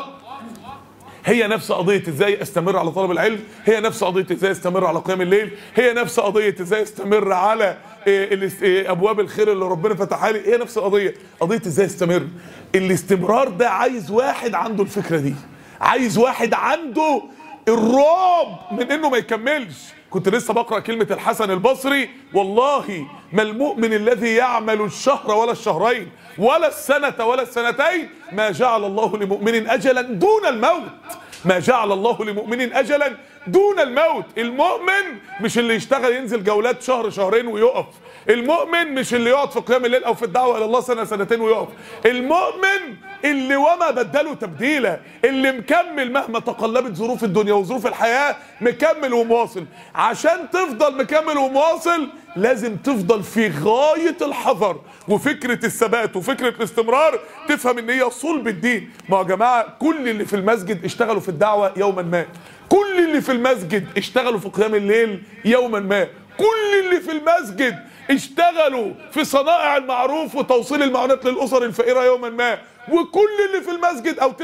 هي نفس قضية ازاي استمر على طلب العلم هي نفس قضية ازاي استمر على قيام الليل هي نفس قضية ازاي استمر على إيه، الاس- إيه، ابواب الخير اللي ربنا فتحها لي هي نفس القضية قضية ازاي استمر الاستمرار ده عايز واحد عنده الفكرة دي عايز واحد عنده الرعب من انه ما يكملش كنت لسه بقرا كلمه الحسن البصري والله ما المؤمن الذي يعمل الشهر ولا الشهرين ولا السنه ولا السنتين ما جعل الله لمؤمن اجلا دون الموت ما جعل الله لمؤمن اجلا دون الموت المؤمن مش اللي يشتغل ينزل جولات شهر شهرين ويقف المؤمن مش اللي يقعد في قيام الليل او في الدعوه الى الله سنه سنتين ويقف المؤمن اللي وما بدلوا تبديلا اللي مكمل مهما تقلبت ظروف الدنيا وظروف الحياه مكمل ومواصل عشان تفضل مكمل ومواصل لازم تفضل في غايه الحذر وفكره الثبات وفكره الاستمرار تفهم ان هي صلب الدين ما يا جماعه كل اللي في المسجد اشتغلوا في الدعوه يوما ما كل اللي في المسجد اشتغلوا في قيام الليل يوما ما كل اللي في المسجد اشتغلوا في صنائع المعروف وتوصيل المعونات للاسر الفقيره يوما ما وكل اللي في المسجد او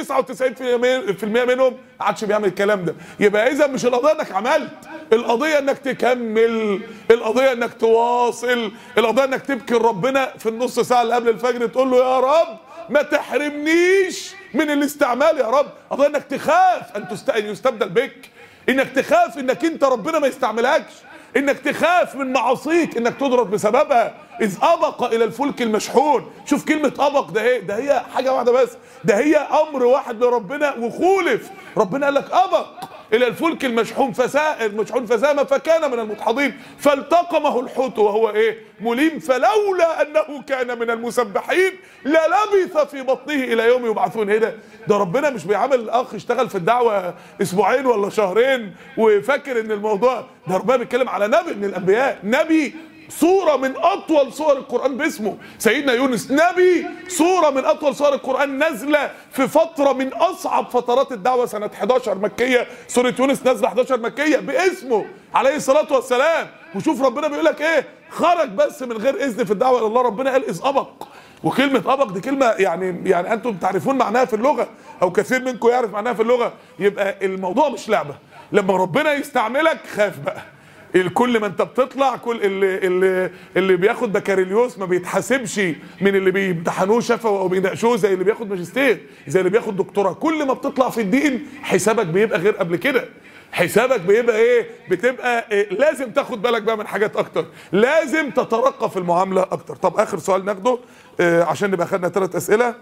99% منهم ما عادش بيعمل الكلام ده يبقى اذا مش القضيه انك عملت القضيه انك تكمل القضيه انك تواصل القضيه انك تبكي لربنا في النص ساعه اللي قبل الفجر تقول له يا رب ما تحرمنيش من الاستعمال يا رب قضيه انك تخاف ان تست... أن يستبدل بك انك تخاف انك انت ربنا ما يستعملكش انك تخاف من معاصيك انك تضرب بسببها اذ ابق الى الفلك المشحون شوف كلمه ابق ده ايه ده هي حاجه واحده بس ده هي امر واحد لربنا وخولف ربنا قال لك ابق الى الفلك المشحون فساء المشحون فسام فكان من المدحضين فالتقمه الحوت وهو ايه مليم فلولا انه كان من المسبحين للبث في بطنه الى يوم يبعثون ايه ده ده ربنا مش بيعامل الاخ اشتغل في الدعوه اسبوعين ولا شهرين وفاكر ان الموضوع ده ربنا بيتكلم على نبي من الانبياء نبي صورة من أطول صور القرآن باسمه سيدنا يونس نبي صورة من أطول صور القرآن نازلة في فترة من أصعب فترات الدعوة سنة 11 مكية سورة يونس نازلة 11 مكية باسمه عليه الصلاة والسلام وشوف ربنا بيقول لك إيه خرج بس من غير إذن في الدعوة إلى الله ربنا قال إذ أبق وكلمة أبق دي كلمة يعني يعني أنتم تعرفون معناها في اللغة أو كثير منكم يعرف معناها في اللغة يبقى الموضوع مش لعبة لما ربنا يستعملك خاف بقى الكل ما انت بتطلع كل اللي اللي اللي بياخد بكالوريوس ما بيتحاسبش من اللي بيمتحنوه شفوي او بيناقشوه زي اللي بياخد ماجستير زي اللي بياخد دكتوراه كل ما بتطلع في الدين حسابك بيبقى غير قبل كده حسابك بيبقى ايه بتبقى إيه لازم تاخد بالك بقى من حاجات اكتر لازم تترقى في المعامله اكتر طب اخر سؤال ناخده آه عشان نبقى خدنا ثلاث اسئله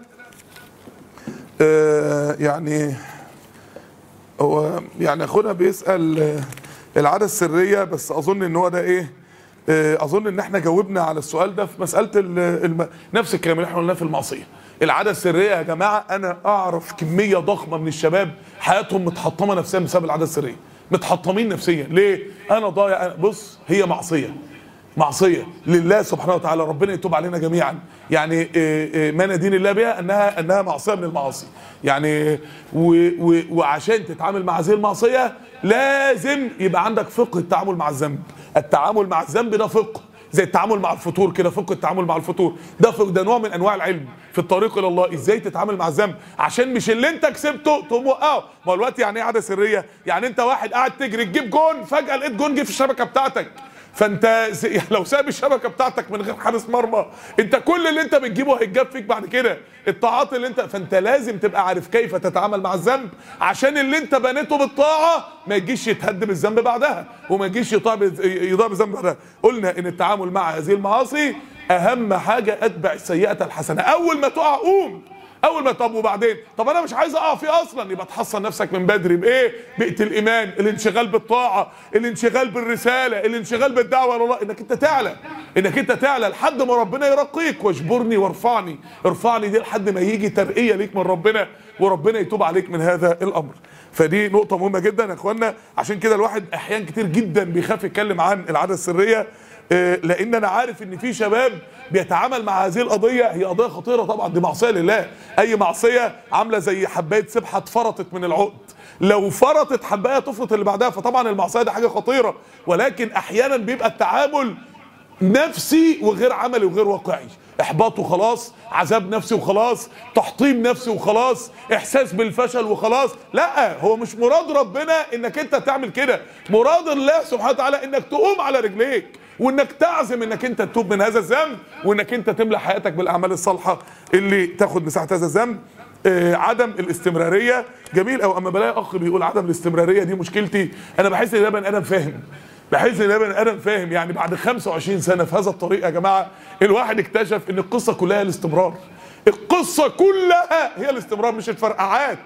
آه يعني هو يعني اخونا بيسال آه العاده السريه بس اظن ان هو ده ايه آه، اظن ان احنا جاوبنا على السؤال ده في مساله ال- الم... نفس الكلام اللي احنا قلناه في المعصيه العاده السريه يا جماعه انا اعرف كميه ضخمه من الشباب حياتهم متحطمه نفسيا بسبب العاده السريه متحطمين نفسيا ليه انا ضايع أنا بص هي معصيه معصيه لله سبحانه وتعالى ربنا يتوب علينا جميعا يعني إيه إيه ما ندين الله بها انها انها معصيه من المعاصي يعني و و وعشان تتعامل مع هذه المعصيه لازم يبقى عندك فقه التعامل مع الذنب التعامل مع الذنب ده فقه زي التعامل مع الفطور كده فقه التعامل مع الفطور ده فقه ده نوع من انواع العلم في الطريق الى الله ازاي تتعامل مع الذنب عشان مش اللي انت كسبته تقوم وقعه ما هو الوقت يعني ايه عاده سريه يعني انت واحد قاعد تجري تجيب جون فجاه لقيت جون جه في الشبكه بتاعتك فانت س- لو ساب الشبكه بتاعتك من غير حارس مرمى انت كل اللي انت بتجيبه هيتجاب فيك بعد كده الطاعات اللي انت فانت لازم تبقى عارف كيف تتعامل مع الذنب عشان اللي انت بنيته بالطاعه ما يجيش يتهد بالذنب بعدها وما يجيش يضاع بز- يضاع بالذنب بعدها قلنا ان التعامل مع هذه المعاصي اهم حاجه اتبع السيئه الحسنه اول ما تقع قوم اول ما طب وبعدين طب انا مش عايز اقع فيه اصلا يبقى تحصن نفسك من بدري بايه بيئه الايمان الانشغال بالطاعه الانشغال بالرساله الانشغال بالدعوه الى الله انك انت تعلى انك انت تعلى لحد ما ربنا يرقيك واجبرني وارفعني ارفعني دي لحد ما يجي ترقيه ليك من ربنا وربنا يتوب عليك من هذا الامر فدي نقطه مهمه جدا يا اخوانا عشان كده الواحد احيان كتير جدا بيخاف يتكلم عن العاده السريه آه، لان انا عارف ان في شباب بيتعامل مع هذه القضيه هي قضيه خطيره طبعا دي معصيه لله اي معصيه عامله زي حبايه سبحه اتفرطت من العقد لو فرطت حبايه تفرط اللي بعدها فطبعا المعصيه دي حاجه خطيره ولكن احيانا بيبقى التعامل نفسي وغير عملي وغير واقعي احباط وخلاص عذاب نفسي وخلاص تحطيم نفسي وخلاص احساس بالفشل وخلاص لا هو مش مراد ربنا انك انت تعمل كده مراد الله سبحانه وتعالى انك تقوم على رجليك وانك تعزم انك انت تتوب من هذا الذنب وانك انت تملى حياتك بالاعمال الصالحه اللي تاخد مساحه هذا الذنب آه، عدم الاستمراريه جميل او اما بلاقي اخ بيقول عدم الاستمراريه دي مشكلتي انا بحس ان ده بني ادم فاهم بحس ان ده بني ادم فاهم يعني بعد 25 سنه في هذا الطريق يا جماعه الواحد اكتشف ان القصه كلها الاستمرار القصه كلها هي الاستمرار مش الفرقعات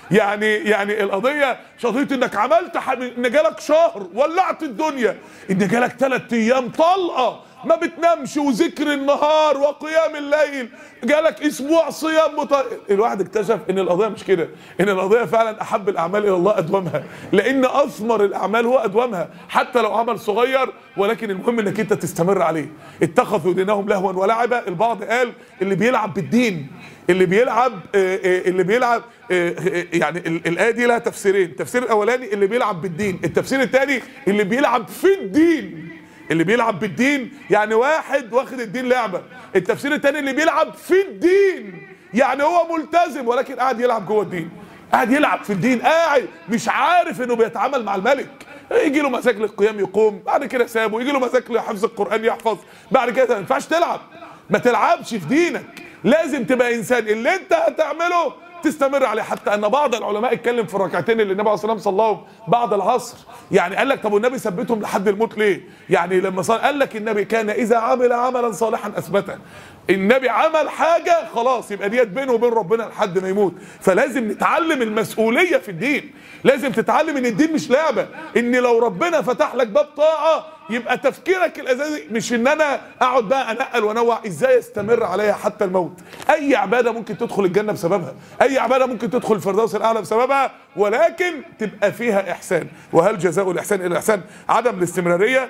يعني يعني القضيه مش قضيه انك عملت ح- ان جالك شهر ولعت الدنيا ان جالك ثلاث ايام طلقه ما بتنامش وذكر النهار وقيام الليل جالك اسبوع صيام مط... الواحد اكتشف ان القضيه مش كده ان القضيه فعلا احب الاعمال الى الله ادومها لان اثمر الاعمال هو ادومها حتى لو عمل صغير ولكن المهم انك انت تستمر عليه اتخذوا دينهم لهوا ولعبا البعض قال اللي بيلعب بالدين اللي بيلعب آه، آه، اللي بيلعب آه، آه، يعني ال- الايه دي لها تفسيرين التفسير الاولاني اللي بيلعب بالدين التفسير الثاني اللي بيلعب في الدين اللي بيلعب بالدين يعني واحد واخد الدين لعبه التفسير الثاني اللي بيلعب في الدين يعني هو ملتزم ولكن قاعد يلعب جوه الدين قاعد يلعب في الدين قاعد مش عارف انه بيتعامل مع الملك يجي له مزاج للقيام يقوم بعد كده سابه يجي له مزاج لحفظ القران يحفظ بعد كده ما ينفعش تلعب ما تلعبش في دينك لازم تبقى انسان اللي انت هتعمله تستمر عليه حتى ان بعض العلماء اتكلم في الركعتين اللي النبي عليه الصلاه والسلام صلاهم بعد العصر يعني قال لك طب والنبي ثبتهم لحد الموت ليه يعني لما صار قال لك النبي كان اذا عمل عملا صالحا اثبته النبي عمل حاجه خلاص يبقى ديت بينه وبين ربنا لحد ما يموت فلازم نتعلم المسؤوليه في الدين لازم تتعلم ان الدين مش لعبه ان لو ربنا فتح لك باب طاعه يبقى تفكيرك الاساسي مش ان انا اقعد بقى انقل وانوع ازاي استمر عليها حتى الموت اي عباده ممكن تدخل الجنه بسببها اي عباده ممكن تدخل الفردوس الاعلى بسببها ولكن تبقى فيها احسان وهل جزاء الاحسان الا الاحسان عدم الاستمراريه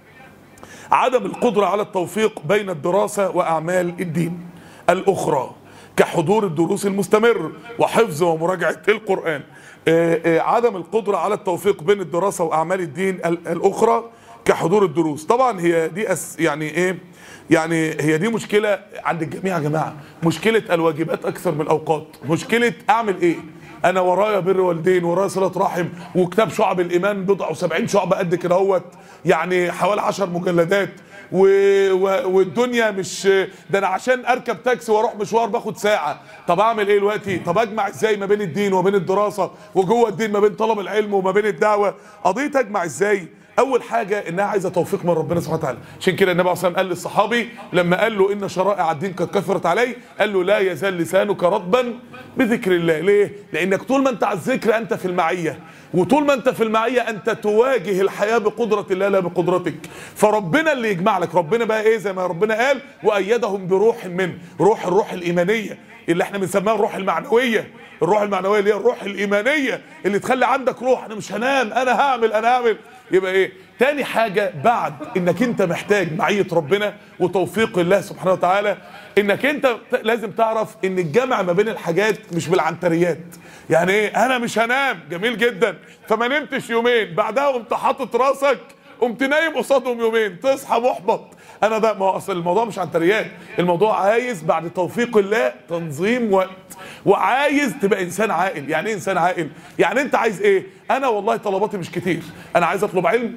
عدم القدرة على التوفيق بين الدراسة وأعمال الدين الأخرى كحضور الدروس المستمر وحفظ ومراجعة القرآن آه، آه، عدم القدرة على التوفيق بين الدراسة وأعمال الدين ال- الأخرى كحضور الدروس طبعا هي دي أس يعني إيه يعني هي دي مشكلة عند الجميع يا جماعة مشكلة الواجبات أكثر من الأوقات مشكلة أعمل إيه انا ورايا بر والدين ورايا صله رحم وكتاب شعب الايمان بضع وسبعين شعبه قد كده اهوت يعني حوالي عشر مجلدات و... و... والدنيا مش ده انا عشان اركب تاكسي واروح مشوار باخد ساعه طب اعمل ايه دلوقتي طب اجمع ازاي ما بين الدين وما بين الدراسه وجوه الدين ما بين طلب العلم وما بين الدعوه قضيه اجمع ازاي اول حاجه انها عايزه توفيق من ربنا سبحانه وتعالى عشان كده النبي عليه الصلاه والسلام قال للصحابي لما قال له ان شرائع الدين قد كثرت علي قال له لا يزال لسانك رطبا بذكر الله ليه لانك طول ما انت على الذكر انت في المعيه وطول ما انت في المعيه انت تواجه الحياه بقدره الله لا بقدرتك فربنا اللي يجمع لك ربنا بقى ايه زي ما ربنا قال وايدهم بروح منه روح الروح الايمانيه اللي احنا بنسميها الروح المعنويه الروح المعنويه اللي هي الروح الايمانيه اللي تخلي عندك روح انا مش هنام انا هعمل انا هعمل يبقى ايه تاني حاجة بعد انك انت محتاج معية ربنا وتوفيق الله سبحانه وتعالى انك انت ت- لازم تعرف ان الجمع ما بين الحاجات مش بالعنتريات يعني ايه انا مش هنام جميل جدا فما نمتش يومين بعدها قمت حاطط راسك قمت نايم قصادهم يومين تصحى محبط انا ده ما هو اصل الموضوع مش عنتريات الموضوع عايز بعد توفيق الله تنظيم وقت وعايز تبقى انسان عاقل يعني ايه انسان عاقل يعني انت عايز ايه انا والله طلباتي مش كتير انا عايز اطلب علم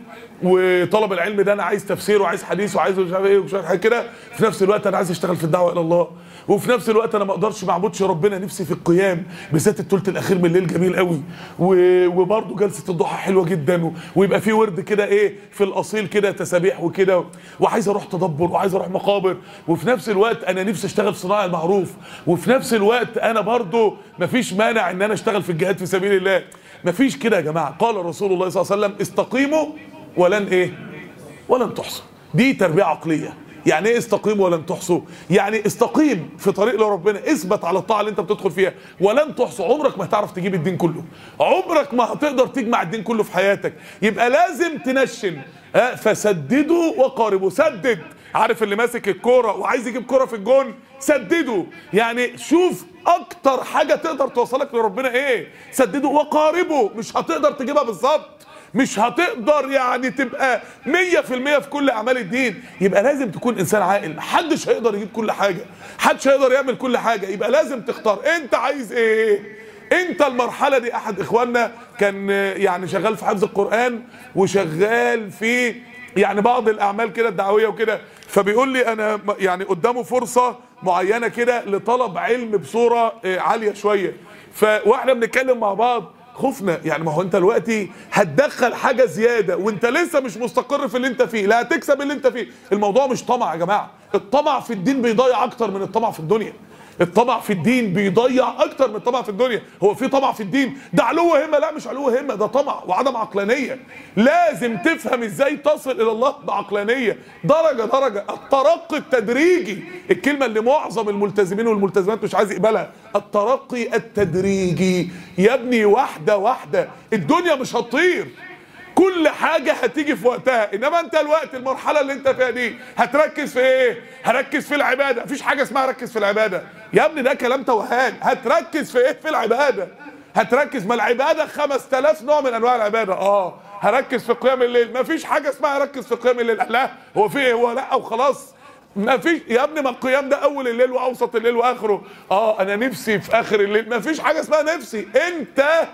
وطلب العلم ده انا عايز تفسير وعايز حديث وعايز مش عارف ايه ومش عارف حاجه كده في نفس الوقت انا عايز اشتغل في الدعوه الى الله وفي نفس الوقت انا ما اقدرش ما اعبدش ربنا نفسي في القيام بالذات الثلث الاخير من الليل جميل قوي و- وبرضه جلسه الضحى حلوه جدا و- ويبقى في ورد كده ايه في الاصيل كده تسابيح وكده وعايز اروح تدبر وعايز اروح مقابر وفي نفس الوقت انا نفسي اشتغل في صناعه المعروف وفي نفس الوقت انا برضه مفيش مانع ان انا اشتغل في الجهاد في سبيل الله مفيش كده يا جماعه قال رسول الله صلى الله عليه وسلم استقيموا ولن ايه ولن تحصوا دي تربيه عقليه يعني ايه استقيموا ولن تحصوا يعني استقيم في طريق لربنا اثبت على الطاعه اللي انت بتدخل فيها ولن تحصوا عمرك ما هتعرف تجيب الدين كله عمرك ما هتقدر تجمع الدين كله في حياتك يبقى لازم تنشن ها فسددوا وقاربوا سدد عارف اللي ماسك الكوره وعايز يجيب كوره في الجون سدده يعني شوف اكتر حاجه تقدر توصلك لربنا ايه سدده وقاربه مش هتقدر تجيبها بالظبط مش هتقدر يعني تبقى مية في المية في كل أعمال الدين يبقى لازم تكون إنسان عاقل محدش هيقدر يجيب كل حاجة محدش هيقدر يعمل كل حاجة يبقى لازم تختار أنت عايز إيه انت المرحله دي احد اخواننا كان يعني شغال في حفظ القران وشغال في يعني بعض الاعمال كده الدعويه وكده فبيقول لي انا م- يعني قدامه فرصه معينه كده لطلب علم بصوره آه، عاليه شويه ف واحنا بنتكلم مع بعض خفنا يعني ما هو انت دلوقتي هتدخل حاجه زياده وانت لسه مش مستقر في اللي انت فيه لا هتكسب اللي انت فيه الموضوع مش طمع يا جماعه الطمع في الدين بيضيع اكتر من الطمع في الدنيا الطمع في الدين بيضيع اكتر من الطمع في الدنيا هو في طمع في الدين ده علو همه لا مش علو همه ده طمع وعدم عقلانيه لازم تفهم ازاي تصل الى الله بعقلانيه درجه درجه الترقي التدريجي الكلمه اللي معظم الملتزمين والملتزمات مش عايز يقبلها الترقي التدريجي يا ابني واحده واحده الدنيا مش هتطير كل حاجة هتيجي في وقتها انما انت الوقت المرحلة اللي انت فيها دي هتركز في ايه هركز في العبادة مفيش حاجة اسمها ركز في العبادة يا ابني ده كلام توهان هتركز في ايه في العبادة هتركز ما العبادة 5000 نوع من انواع العبادة اه هركز في قيام الليل مفيش حاجة اسمها ركز في قيام الليل لا هو في ايه هو لا وخلاص ما فيش يا ابني ما القيام ده اول الليل واوسط الليل واخره اه انا نفسي في اخر الليل ما فيش حاجه اسمها نفسي انت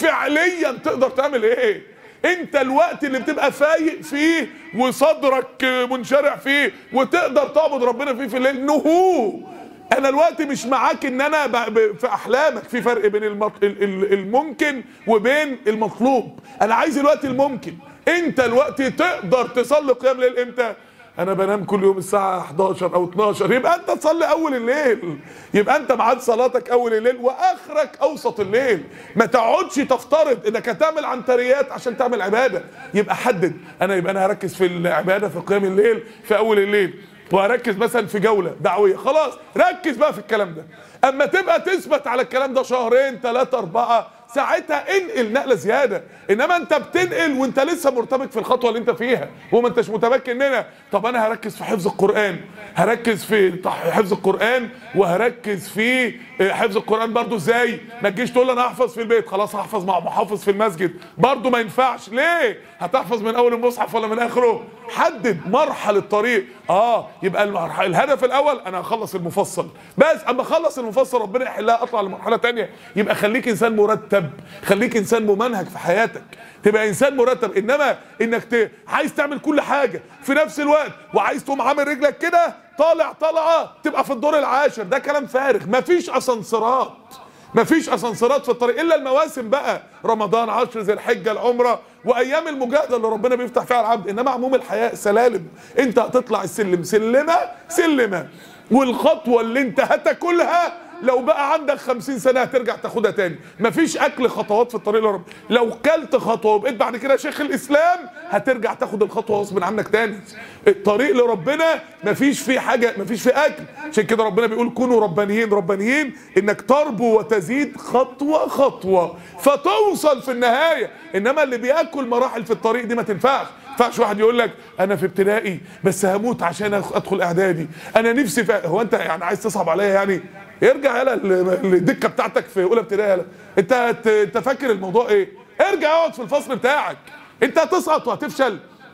فعليا تقدر تعمل ايه انت الوقت اللي بتبقى فايق فيه وصدرك منشرع فيه وتقدر تعبد ربنا فيه في الليل نهو انا الوقت مش معاك ان انا ب... ب... في احلامك في فرق بين المط... ال- ال- الممكن وبين المطلوب انا عايز الوقت الممكن انت الوقت تقدر تصلي قيام ليل امتى انا بنام كل يوم الساعة 11 او 12 يبقى انت تصلي اول الليل يبقى انت ميعاد صلاتك اول الليل واخرك اوسط الليل ما تقعدش تفترض انك هتعمل عنتريات عشان تعمل عبادة يبقى حدد انا يبقى انا هركز في العبادة في قيام الليل في اول الليل وهركز مثلا في جولة دعوية خلاص ركز بقى في الكلام ده اما تبقى تثبت على الكلام ده شهرين ثلاثة اربعة ساعتها انقل نقله زياده انما انت بتنقل وانت لسه مرتبك في الخطوه اللي انت فيها وما انتش متمكن منها طب انا هركز في حفظ القران هركز في تح- حفظ القران وهركز في آه، حفظ القران برضو ازاي ما تجيش تقول لي انا هحفظ في البيت خلاص هحفظ مع محافظ في المسجد برضو ما ينفعش ليه هتحفظ من اول المصحف ولا من اخره حدد مرحله الطريق اه يبقى المرح- الهدف الاول انا هخلص المفصل بس اما اخلص المفصل ربنا يحلها اطلع لمرحله تانية يبقى خليك انسان مرتب خليك انسان ممنهج في حياتك تبقى انسان مرتب انما انك ت... عايز تعمل كل حاجه في نفس الوقت وعايز تقوم عامل رجلك كده طالع طالعه تبقى في الدور العاشر ده كلام فارغ مفيش اسانسيرات مفيش اسانسيرات في الطريق الا المواسم بقى رمضان عشر ذي الحجه العمره وايام المجاهده اللي ربنا بيفتح فيها العبد انما عموم الحياه سلالم انت هتطلع السلم سلمه سلمه والخطوه اللي انت هتاكلها لو بقى عندك خمسين سنة هترجع تاخدها تاني مفيش أكل خطوات في الطريق لرب لو كلت خطوة وبقيت بعد كده شيخ الإسلام هترجع تاخد الخطوة غصب عنك تاني الطريق لربنا مفيش فيه حاجة مفيش فيه أكل عشان كده ربنا بيقول كونوا ربانيين ربانيين إنك تربو وتزيد خطوة خطوة فتوصل في النهاية إنما اللي بياكل مراحل في الطريق دي ما تنفعش ينفعش واحد يقول لك انا في ابتدائي بس هموت عشان أخ- ادخل اعدادي انا نفسي في هو انت يعني عايز تصعب عليا يعني ارجع يلا ال- الدكه بتاعتك في اولى ابتدائي يلا انت هت- انت فاكر الموضوع ايه ارجع اقعد في الفصل بتاعك انت هتسقط وهتفشل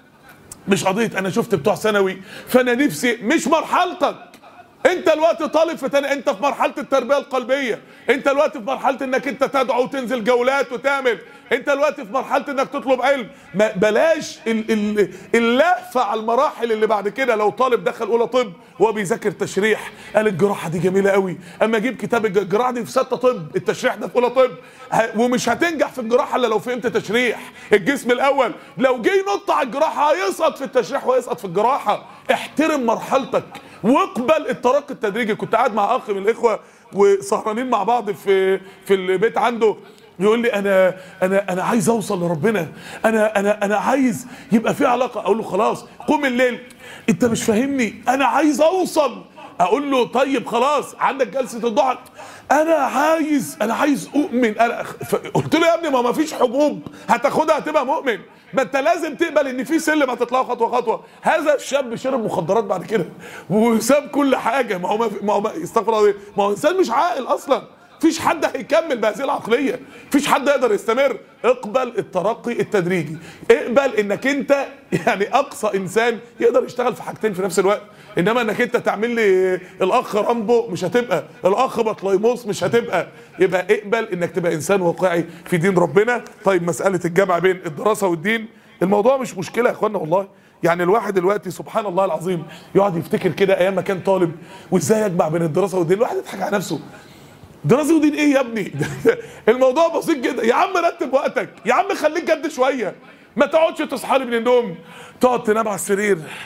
مش قضيه انا شفت بتوع ثانوي فانا نفسي مش مرحلتك انت الوقت طالب في تاني انت في مرحله التربيه القلبيه انت الوقت في مرحله انك انت تدعو وتنزل جولات وتعمل انت الوقت في مرحله انك تطلب علم ما بلاش ال- ال- اللهفه على المراحل اللي بعد كده لو طالب دخل اولى طب وهو بيذاكر تشريح قال الجراحه دي جميله قوي اما اجيب كتاب الج- الجراحه دي في سته طب التشريح ده في اولى طب ه- ومش هتنجح في الجراحه الا لو فهمت تشريح الجسم الاول لو جه ينط على الجراحه هيسقط في التشريح ويسقط في الجراحه احترم مرحلتك واقبل الترقي التدريجي كنت قاعد مع اخ من الاخوه وسهرانين مع بعض في في البيت عنده يقول لي انا انا انا عايز اوصل لربنا انا انا انا عايز يبقى في علاقه اقول له خلاص قوم الليل انت مش فاهمني انا عايز اوصل اقول له طيب خلاص عندك جلسه الضحى انا عايز انا عايز اؤمن انا ف- قلت له يا ابني ما ما فيش حبوب هتاخدها هتبقى مؤمن ما انت لازم تقبل ان في سلم هتطلعه خطوه خطوه هذا الشاب شرب مخدرات بعد كده وساب كل حاجه ما هو ما ما هو ما- استغفر الله العظيم، ما هو انسان مش عاقل اصلا فيش حد هيكمل بهذه العقليه فيش حد يقدر يستمر اقبل الترقي التدريجي اقبل انك انت يعني اقصى انسان يقدر يشتغل في حاجتين في نفس الوقت انما انك انت تعمل لي الاخ رامبو مش هتبقى الاخ بطليموس مش هتبقى يبقى اقبل انك تبقى انسان واقعي في دين ربنا طيب مساله الجمع بين الدراسه والدين الموضوع مش مشكله يا اخوانا والله يعني الواحد دلوقتي سبحان الله العظيم يقعد يفتكر كده ايام ما كان طالب وازاي يجمع بين الدراسه والدين الواحد يضحك على نفسه دراسة ودين ايه يا ابني الموضوع بسيط جدا يا عم رتب وقتك يا عم خليك جد شويه ما تقعدش تصحى لي من النوم تقعد تنام على السرير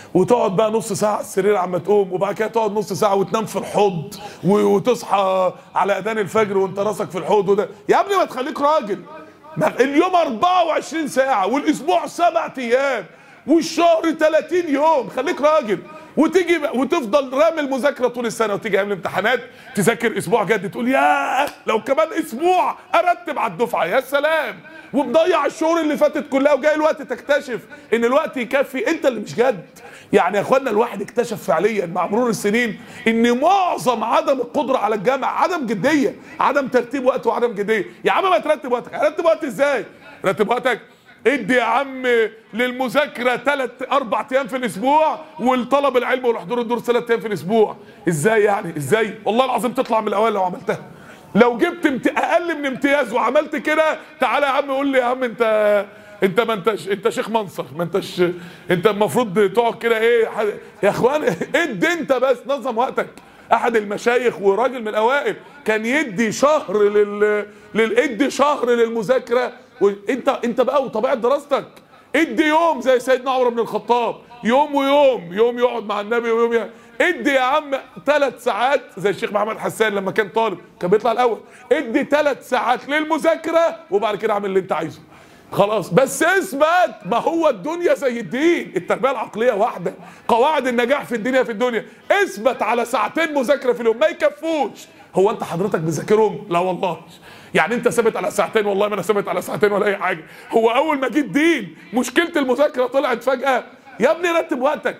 وتقعد بقى نص ساعه على السرير عما تقوم وبعد كده تقعد نص ساعه وتنام في الحوض و- وتصحى على اذان الفجر وانت راسك في الحوض وده يا ابني ما تخليك راجل ما- اليوم 24 ساعه والاسبوع سبع ايام والشهر 30 يوم خليك راجل وتيجي بقى- وتفضل رامي المذاكره طول السنه وتيجي ايام الامتحانات تذاكر اسبوع جد تقول يا لو كمان اسبوع ارتب على الدفعه يا سلام ومضيع الشهور اللي فاتت كلها وجاي الوقت تكتشف ان الوقت يكفي انت اللي مش جد يعني يا اخوانا الواحد اكتشف فعليا مع مرور السنين ان معظم عدم القدره على الجامع عدم جديه عدم ترتيب وقت وعدم جديه يا عم ما ترتب وقتك هرتب وقت ازاي رتب وقتك ادي يا عم للمذاكره ثلاث اربع ايام في الاسبوع والطلب العلم والحضور الدروس ثلاث ايام في الاسبوع ازاي يعني ازاي والله العظيم تطلع من الاوائل لو عملتها لو جبت امت... اقل من امتياز وعملت كده تعالى يا عم قول لي يا عم انت انت ما انتش انت شيخ منصر ما انتش انت المفروض تقعد كده ايه ح- يا اخوان ادي انت بس نظم وقتك احد المشايخ وراجل من الاوائل كان يدي شهر لل للادي شهر للمذاكره وانت انت بقى وطبيعه دراستك ادي يوم زي سيدنا عمر بن الخطاب يوم ويوم يوم يقعد مع النبي ويوم يعني ادي يا عم ثلاث ساعات زي الشيخ محمد حسان لما كان طالب كان بيطلع الاول ادي ثلاث ساعات للمذاكره وبعد كده اعمل اللي انت عايزه خلاص بس اثبت ما هو الدنيا زي الدين التربيه العقليه واحده قواعد النجاح في الدنيا في الدنيا اثبت على ساعتين مذاكره في اليوم ما يكفوش هو انت حضرتك بتذاكرهم لا والله يعني انت ثابت على ساعتين والله ما انا ثابت على ساعتين ولا اي حاجه هو اول ما جه الدين مشكله المذاكره طلعت فجاه يا ابني رتب وقتك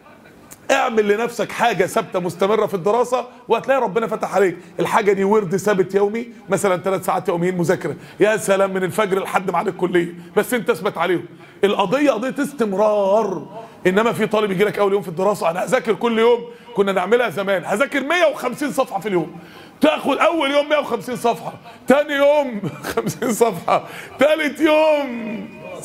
اعمل لنفسك حاجة ثابتة مستمرة في الدراسة وهتلاقي ربنا فتح عليك الحاجة دي ورد ثابت يومي مثلا ثلاث ساعات يوميين مذاكرة يا سلام من الفجر لحد ميعاد الكلية بس انت اثبت عليهم القضية قضية استمرار انما في طالب يجي لك اول يوم في الدراسة انا هذاكر كل يوم كنا نعملها زمان هذاكر 150 صفحة في اليوم تاخد اول يوم 150 صفحة تاني يوم 50 صفحة تالت يوم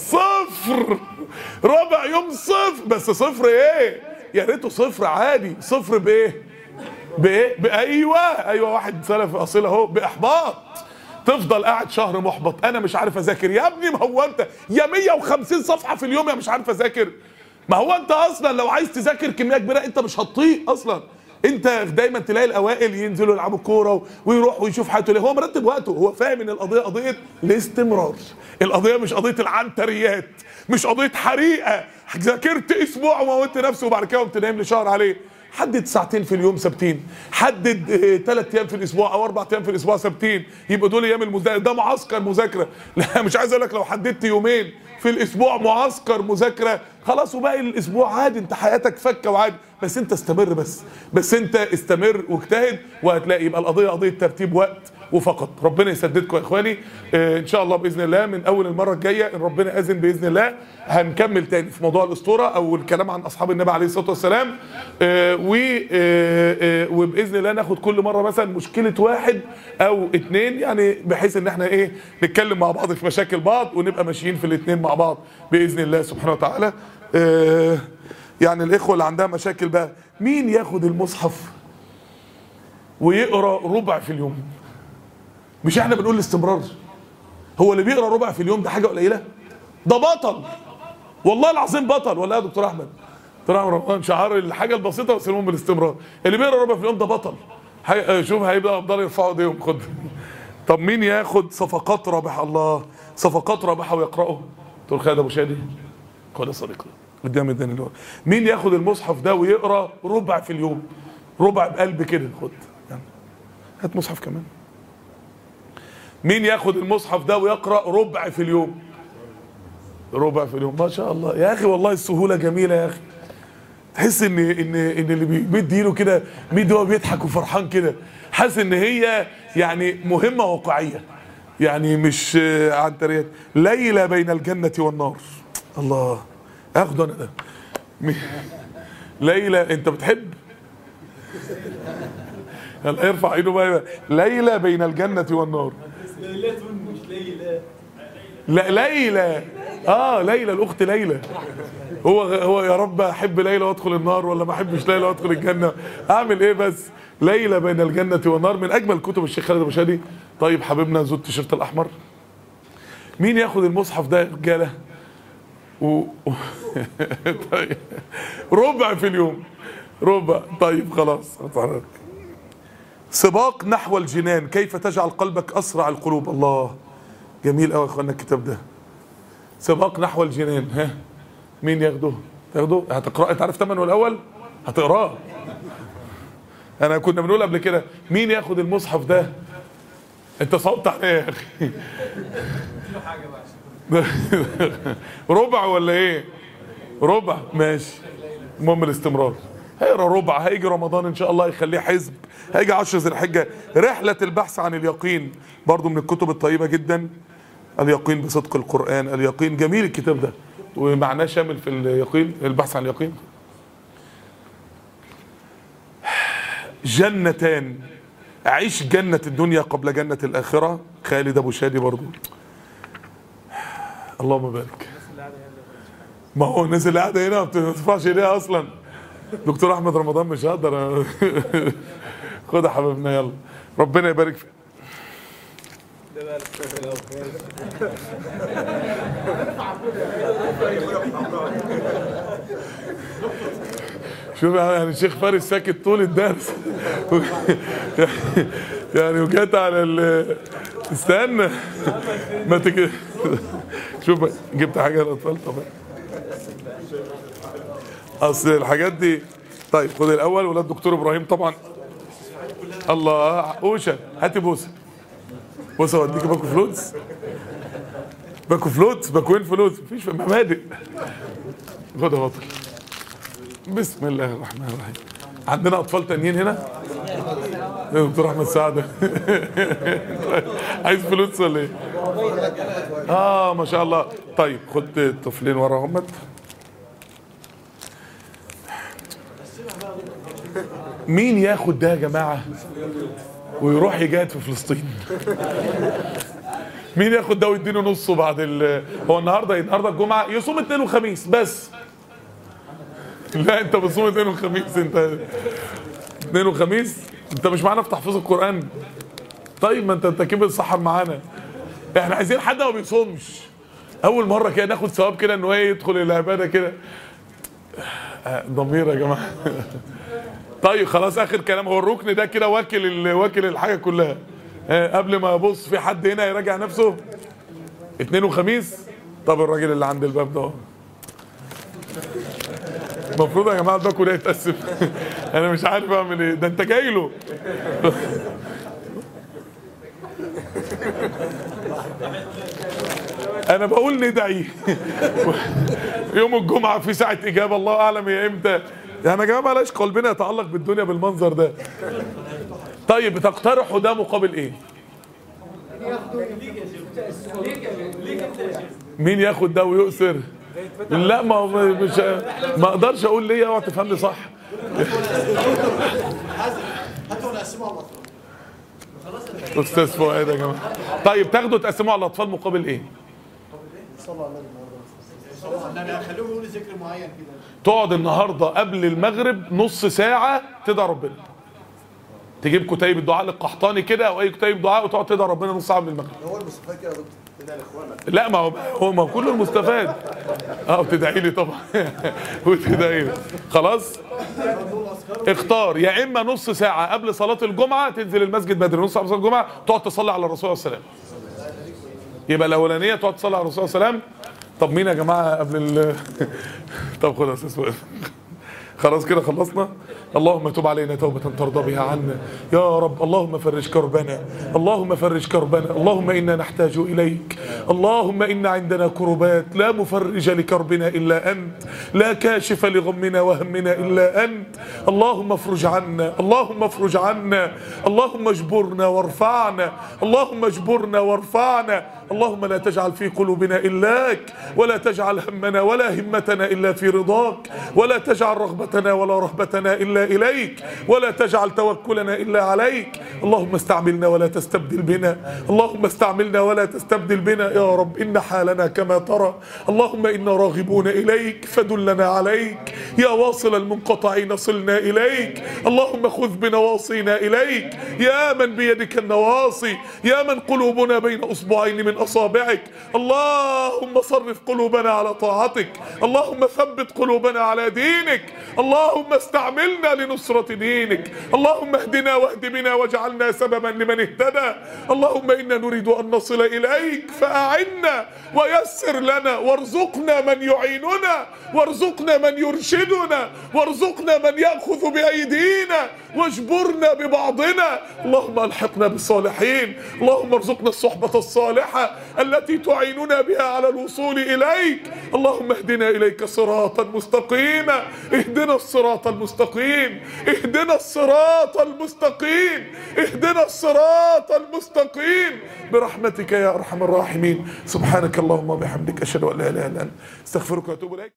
صفر رابع يوم صفر بس صفر ايه يا ريته صفر عادي صفر بايه بايه بايوه ايوه واحد سلف اصيل اهو باحباط تفضل قاعد شهر محبط انا مش عارف اذاكر يا ابني ما هو انت يا 150 صفحه في اليوم يا مش عارف اذاكر ما هو انت اصلا لو عايز تذاكر كميه كبيره انت مش هتطيق اصلا انت دايما تلاقي الاوائل ينزلوا يلعبوا كوره ويروح ويشوف حياته ليه هو مرتب وقته هو فاهم ان القضيه قضيه الاستمرار القضيه مش قضيه العنتريات مش قضيه حريقه ذاكرت اسبوع وموتت نفسي وبعد كده قمت نايم لشهر عليه حدد ساعتين في اليوم ثابتين حدد ثلاث ايام في الاسبوع او اربع ايام في الاسبوع ثابتين يبقى دول ايام المذاكره ده معسكر مذاكره لا مش عايز اقول لك لو حددت يومين في الاسبوع معسكر مذاكره خلاص وباقي الاسبوع عادي انت حياتك فكه وعادي بس انت استمر بس بس انت استمر واجتهد وهتلاقي يبقى القضيه قضيه ترتيب وقت وفقط ربنا يسددكم يا اخواني آه ان شاء الله باذن الله من اول المره الجايه ان ربنا اذن باذن الله هنكمل تاني في موضوع الاسطوره او الكلام عن اصحاب النبي عليه الصلاه والسلام آه و آه آه وباذن الله ناخد كل مره مثلا مشكله واحد او اتنين يعني بحيث ان احنا ايه نتكلم مع بعض في مشاكل بعض ونبقى ماشيين في الاتنين مع بعض باذن الله سبحانه وتعالى آه يعني الاخوه اللي عندها مشاكل بقى مين ياخد المصحف ويقرا ربع في اليوم مش احنا بنقول الاستمرار هو اللي بيقرا ربع في اليوم ده حاجه قليله ده بطل والله العظيم بطل ولا يا دكتور احمد دكتور احمد رمضان شعار الحاجه البسيطه بس المهم بالاستمرار اللي بيقرا ربع في اليوم ده بطل هي... شوف هيبقى افضل يرفعوا ايديهم خد طب مين ياخد صفقات رابحه الله صفقات رابحه ويقراه دكتور خالد ابو شادي خد يا صديقي قدام الدين اللي هو مين ياخد المصحف ده ويقرا ربع في اليوم ربع بقلب كده خد يعني هات مصحف كمان مين ياخد المصحف ده ويقرا ربع في اليوم ربع في اليوم ما شاء الله يا اخي والله السهوله جميله يا اخي تحس ان ان ان اللي بيمد ايده كده ميد هو بيضحك وفرحان كده حاسس ان هي يعني مهمه واقعيه يعني مش عنتريات ليله بين الجنه والنار الله اخده انا ده ليله انت بتحب يلا ارفع ايده بقى ليله بين الجنه والنار ليلة مش ليلة لا ليلى اه ليلى الاخت ليلى هو هو يا رب احب ليلى وادخل النار ولا ما احبش ليلى وادخل الجنه اعمل ايه بس ليلى بين الجنه والنار من اجمل كتب الشيخ خالد ابو شادي طيب حبيبنا ذو التيشيرت الاحمر مين ياخد المصحف ده يا رجاله و... طيب ربع في اليوم ربع طيب خلاص هتحرك. سباق نحو الجنان كيف تجعل قلبك اسرع القلوب الله جميل قوي يا اخوانا الكتاب ده سباق نحو الجنان ها مين ياخده تاخده هتقرا انت عارف ثمنه الاول هتقراه انا كنا بنقول قبل كده مين ياخد المصحف ده انت صوت عليه يا اخي ربع ولا ايه ربع ماشي المهم الاستمرار هيقرا ربع هيجي رمضان ان شاء الله يخليه حزب هيجي 10 ذي الحجه رحله البحث عن اليقين برضو من الكتب الطيبه جدا اليقين بصدق القران اليقين جميل الكتاب ده ومعناه شامل في اليقين البحث عن اليقين جنتان عيش جنة الدنيا قبل جنة الآخرة خالد أبو شادي برضو اللهم بارك ما هو الناس اللي قاعدة هنا ما بتدفعش ايديها أصلا دكتور أحمد رمضان مش هقدر خد يا حبيبنا يلا ربنا يبارك فيك شوف يعني الشيخ فارس ساكت طول الدرس يعني وجات على ال استنى ما تك... شوف جبت حاجه للاطفال طبعا اصل الحاجات دي طيب خد الاول ولا الدكتور ابراهيم طبعا الله اوشه هاتي بوسه بوسه اوديك باكو فلوس باكو فلوس باكوين فلوس مفيش مبادئ خد يا بطل بسم الله الرحمن الرحيم عندنا اطفال تانيين هنا يا دكتور احمد سعد عايز فلوس ولا ايه اه ما شاء الله طيب خد الطفلين ورا همت مين ياخد ده يا جماعه ويروح يجاهد في فلسطين مين ياخد ده ويديله نصه بعد ال هو النهارده النهارده الجمعه يصوم اثنين وخميس بس لا انت بتصوم اثنين وخميس انت اثنين وخميس انت مش معانا في تحفيظ القران طيب ما انت انت كده بتصحب معانا احنا عايزين حد ما بيصومش اول مره كده ناخد ثواب كده ان هو يدخل العباده كده آه، ضمير يا جماعه طيب خلاص اخر كلام هو الركن ده كده واكل ال- واكل الحاجه كلها آه، قبل ما ابص في حد هنا يراجع نفسه اثنين وخميس طب الراجل اللي عند الباب ده اهو. المفروض يا جماعه الباكو ده يتقسم انا مش عارف اعمل ايه ده انت جاي له انا بقول ندعي يوم الجمعه في ساعه اجابه الله اعلم هي امتى يعني يا جماعه بلاش قلبنا يتعلق بالدنيا بالمنظر ده طيب تقترحوا ده مقابل ايه مين ياخد ده ويؤثر لا ما هو مش ما اقدرش اقول ليه اوعى تفهمني صح هاتوا نقسمها على الاطفال استاذ فؤاد يا جماعه طيب تاخدوا تقسموه على الاطفال مقابل ايه صلوا على النبي صلوا على النبي خليهم يقولوا ذكر معين كده تقعد النهارده قبل المغرب نص ساعه تدعي ربنا تجيب كتيب الدعاء للقحطاني كده او اي كتيب دعاء وتقعد تدعي ربنا نص ساعه من المغرب هو المستفاد كده يا دكتور تدعي لاخوانك لا ما هو هو ما هو كله المستفاد اه وتدعي لي طبعا وتدعي لي خلاص اختار يا اما نص ساعه قبل صلاه الجمعه تنزل المسجد بدري نص ساعه قبل صلاه الجمعه تقعد تصلي على الرسول صلى الله عليه وسلم يبقى الاولانيه تقعد تصلي على الرسول صلى الله عليه وسلم طب مين يا جماعه قبل ال طب خد يا استاذ فؤاد. خلاص كده خلصنا اللهم تب علينا توبة ترضى بها عنا يا رب اللهم فرج كربنا اللهم فرج كربنا اللهم إنا نحتاج إليك اللهم إن عندنا كربات لا مفرج لكربنا إلا أنت لا كاشف لغمنا وهمنا إلا أنت اللهم افرج عنا اللهم افرج عنا اللهم اجبرنا وارفعنا اللهم اجبرنا وارفعنا اللهم لا تجعل في قلوبنا إلاك ولا تجعل همنا ولا همتنا إلا في رضاك ولا تجعل رغبتنا ولا رهبتنا إلا إليك ولا تجعل توكلنا إلا عليك اللهم استعملنا ولا تستبدل بنا اللهم استعملنا ولا تستبدل بنا يا رب إن حالنا كما ترى اللهم إنا راغبون إليك فدلنا عليك يا واصل المنقطعين صلنا إليك اللهم خذ بنواصينا إليك يا من بيدك النواصي يا من قلوبنا بين أصبعين من من اصابعك اللهم صرف قلوبنا على طاعتك اللهم ثبت قلوبنا على دينك اللهم استعملنا لنصرة دينك اللهم اهدنا واهد بنا واجعلنا سببا لمن اهتدى اللهم انا نريد ان نصل اليك فاعنا ويسر لنا وارزقنا من يعيننا وارزقنا من يرشدنا وارزقنا من ياخذ بايدينا واجبرنا ببعضنا اللهم الحقنا بالصالحين اللهم ارزقنا الصحبه الصالحه التي تعيننا بها على الوصول اليك اللهم اهدنا اليك صراطا مستقيما اهدنا الصراط المستقيم اهدنا الصراط المستقيم اهدنا الصراط المستقيم برحمتك يا ارحم الراحمين سبحانك اللهم وبحمدك اشهد ان لا اله الا انت استغفرك واتوب اليك